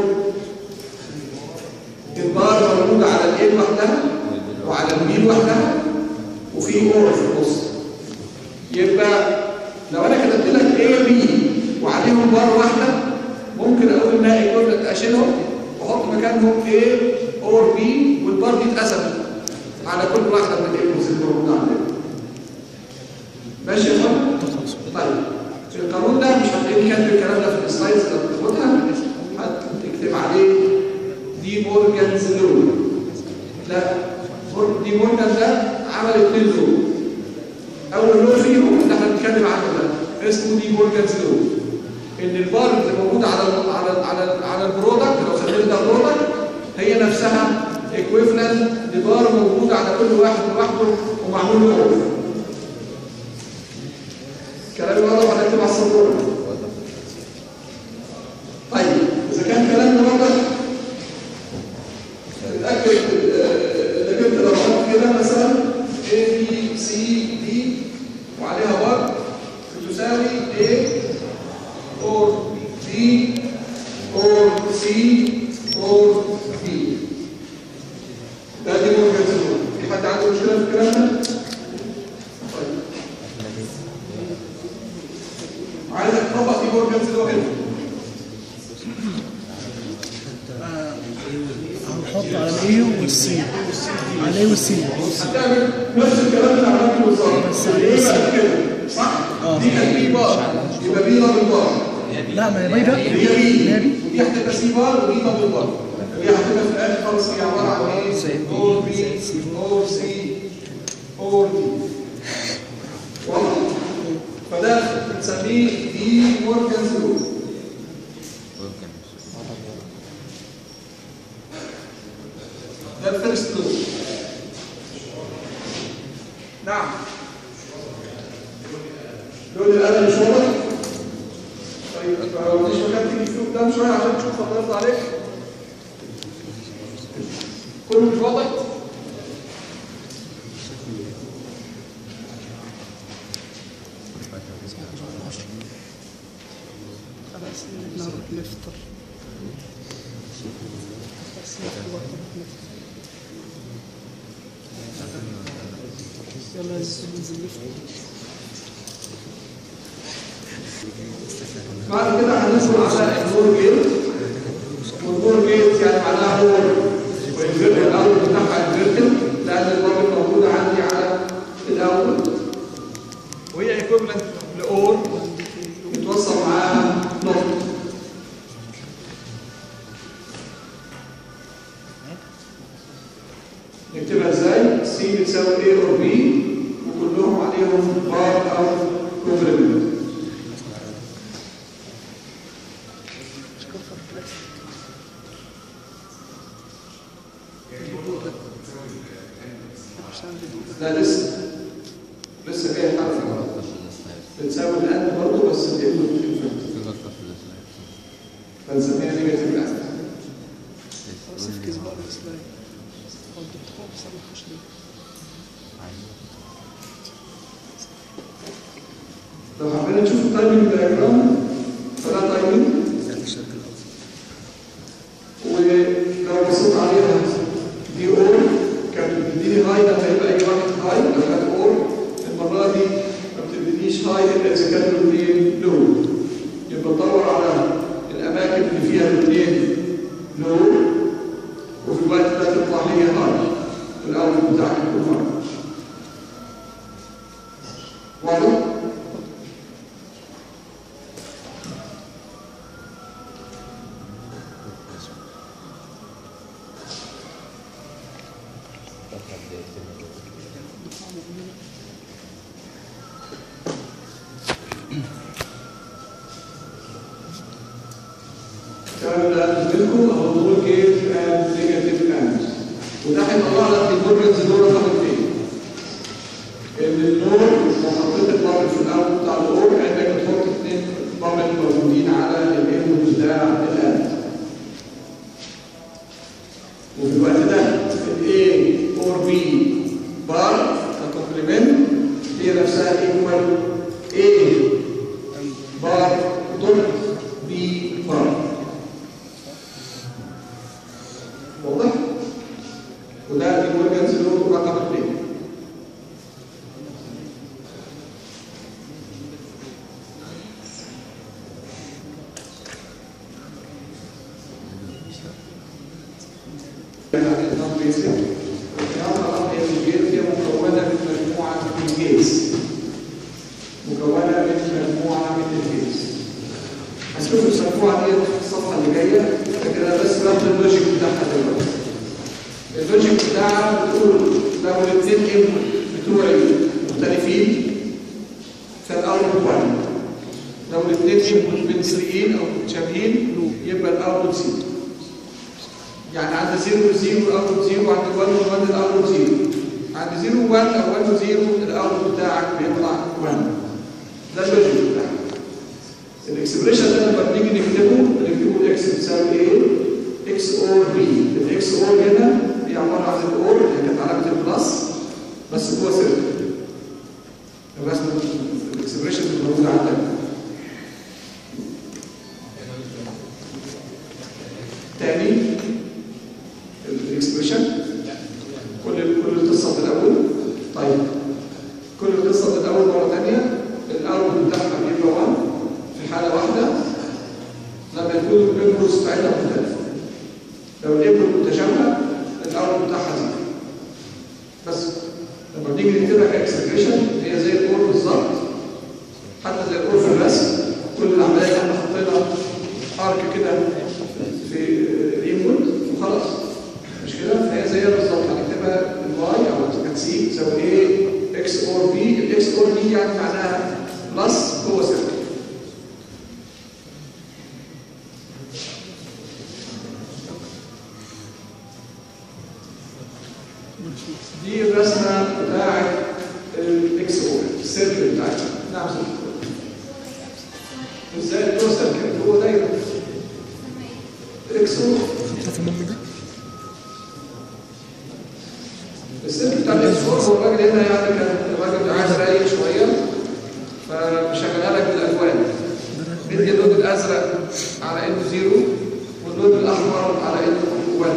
البار موجود على الإيه لوحدها وعلى البي لوحدها وفي أور في النص يبقى لو أنا كتبت لك A B وعليهم بار واحدة ممكن اقول انها ايكوفلنت اشيلهم واحط مكانهم A اور B والبار دي اتقسمت على كل واحده من الايكوز اللي موجوده عندنا ماشي يا فندم طيب القانون ده مش هتلاقيه كاتب الكلام ده في السلايدز اللي بتاخدها هتكتب عليه دي مورجانز لو لا مور- دي مورجان ده عمل اثنين لو اول لو فيهم اللي احنا بنتكلم عنه ده اسمه دي مورجانز لو ان البار اللي موجود على ال على ال على ال على البرودكت لو خلينا ده برودكت هي نفسها ايكويفالنت لبار موجود على كل واحد لوحده ومعمول له اوف كلامي واضح ولا اكتب على السبوره طيب اذا كان كلامي واضح اتاكد آه، انك انت لو عملت كده مثلا A B C D وعليها بار بتساوي A or B or C or D ده دي ممكن تقول في حد عنده مشكلة في الكلام ده؟ طيب عايزك تطبق دي مورجان سيلو هنا هنحط على الاي والسي على الاي والسي هتعمل نفس الكلام اللي عملته بالظبط بس ايه بقى كده صح؟ دي كانت بي بار يبقى بي دبل بار لا ما هي بيضة هي بي ودي هتبقى سي بار ودي دبل بار ودي هتبقى في الاخر خالص هي عباره عن ايه؟ اور بي اور سي اور دي واضح؟ فده بنسميه دي مورجانز لو ده الفيرست لو نعم لون القلم مش واضح طيب ما وديش مكان تيجي فيه قدام شويه عشان تشوف الله يرضى عليك كله مش واضح خلاص نروح نفطر بس ناخد وقت نفطر. يلا ننزل نفطر بعد كده هندخل على النور جيت والنور جيت يعني معناها نور والفيرتل الاول بتاعها الفيرتل لان البابل موجوده عندي على الاول وهي ايكوفلنت لاور بتوصل معاها نقط نكتبها ازاي؟ سي بتساوي A اور B وكلهم عليهم بار او كومبلمنت لا لسه لسه جاي الحرف بتساوي الان برضه بس الابن بالانفنت فنسميها نيجاتيف الان صف كذبة على السلايد هو الدكتور صار يخش لي لو حبينا نشوف التايمنج دايجرام فده تايمنج ولو بصيت عليها دي اور كانت بتديني هاي ده هيبقى اي واحد هاي لو كانت اور المره دي ما بتدينيش هاي الا اذا كانوا الاثنين لو يبقى ادور على الاماكن اللي فيها الاثنين لو وفي الوقت ده تطلع هي هاي الاول بتاعك يكون هاي واضح؟ الكلام اللي قلت لكم هو نقول جيف اند نيجاتيف اند وده هيطلع لك البروجرامز دول رقم اثنين ان النور لو حطيت البابل في الاول بتاع الاور كانك بتحط اثنين بابل موجودين على الانبوت بتاع الاند وفي الوقت ده الاي اور بي بار ككومبلمنت هي نفسها ايكوال اي بار دوت بي بار واضح؟ وده الايمرجنسي لود رقم اثنين يعني النون بيسك الرياضة هي الجير هي مكونة من مجموعة من الجيز مكونة من مجموعة من الجيز هشوف المجموعة دي في الصفحة اللي جاية لكن أنا بس باخد اللوجيك بتاعها دلوقتي اللوجيك بتاعها بتقول لو الاثنين انبوت بتوعي مختلفين فالاوتبوت 1 لو الاثنين انبوت متساويين او متشابهين يبقى الاوتبوت 0 يعني عند 0 0 الاوتبوت 0 وعند 1 1 الاوتبوت 0 عند 0 1 او 1 0 الاوتبوت بتاعك بيطلع 1 ده اللوجيك بتاعك الاكسبريشن ده لما بنيجي نكتبه بنكتبه اكس بتساوي ايه؟ اكس اور بي الاكس اور هنا هي عباره عن الاور اللي كانت علامه البلس بس جوه سيركل الرسمه الاكسبريشن اللي موجوده عندك تاني الاكسبريشن كل كل القصه من الاول طيب كل القصه من الاول مره ثانيه الاول بتاعها بيبقى 1 في حاله واحده لما يكون الانبوتس بتاعتها مختلفه لو الانبوت متشابهه الاول بتاعها زيرو بس لما بنيجي نكتبها كاكسبريشن هي زي الاور بالظبط حتى زي الاور في الرسم كل العمليه اللي احنا حطينا ارك كده في الانبوت وخلاص مش كده فهي زيها بالظبط هنكتبها الواي او كانت سي تساوي ايه اكس اور بي الاكس اور بي يعني معناها بلس هو صفر دي الرسمه بتاعت الاكس اور السيركل بتاعتها نعم سيركل ازاي توصل كده هو دايره اكس اور خطة المهم ده السلك بتاع الاكسبور هو الراجل هنا يعني كان الراجل عايز رايق شويه فمشغلها لك بالالوان مدي اللون الازرق على انه زيرو واللون الاحمر على انه 1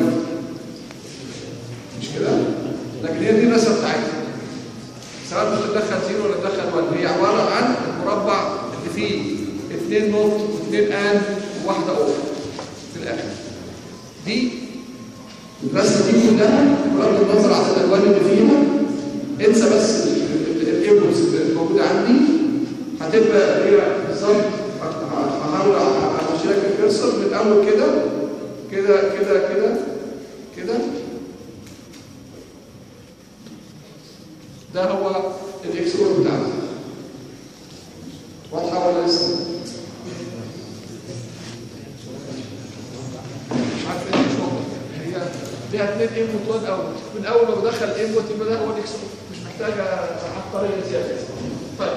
مش كده؟ لكن هي دي الرسمه بتاعتها سواء بتدخل زيرو ولا تدخل 1 هي عباره عن المربع اللي فيه اثنين نوت واثنين ان وواحده اور في الاخر دي الرسمه دي كلها بغض النظر عن الالوان اللي فيها انسى بس الانبوتس الموجوده عندي هتبقى هي بالظبط هحاول امشي لك الكرسر من الاول كده كده كده كده كده ده هو الاكس اور بتاعنا واضحه ولا لسه؟ مش عارف ايه مش واضح يعني هي ليها اثنين انبوت وان اوت من اول ما بدخل انبوت يبقى ده هو الاكس اور مش محتاجه عبقريه زياده طيب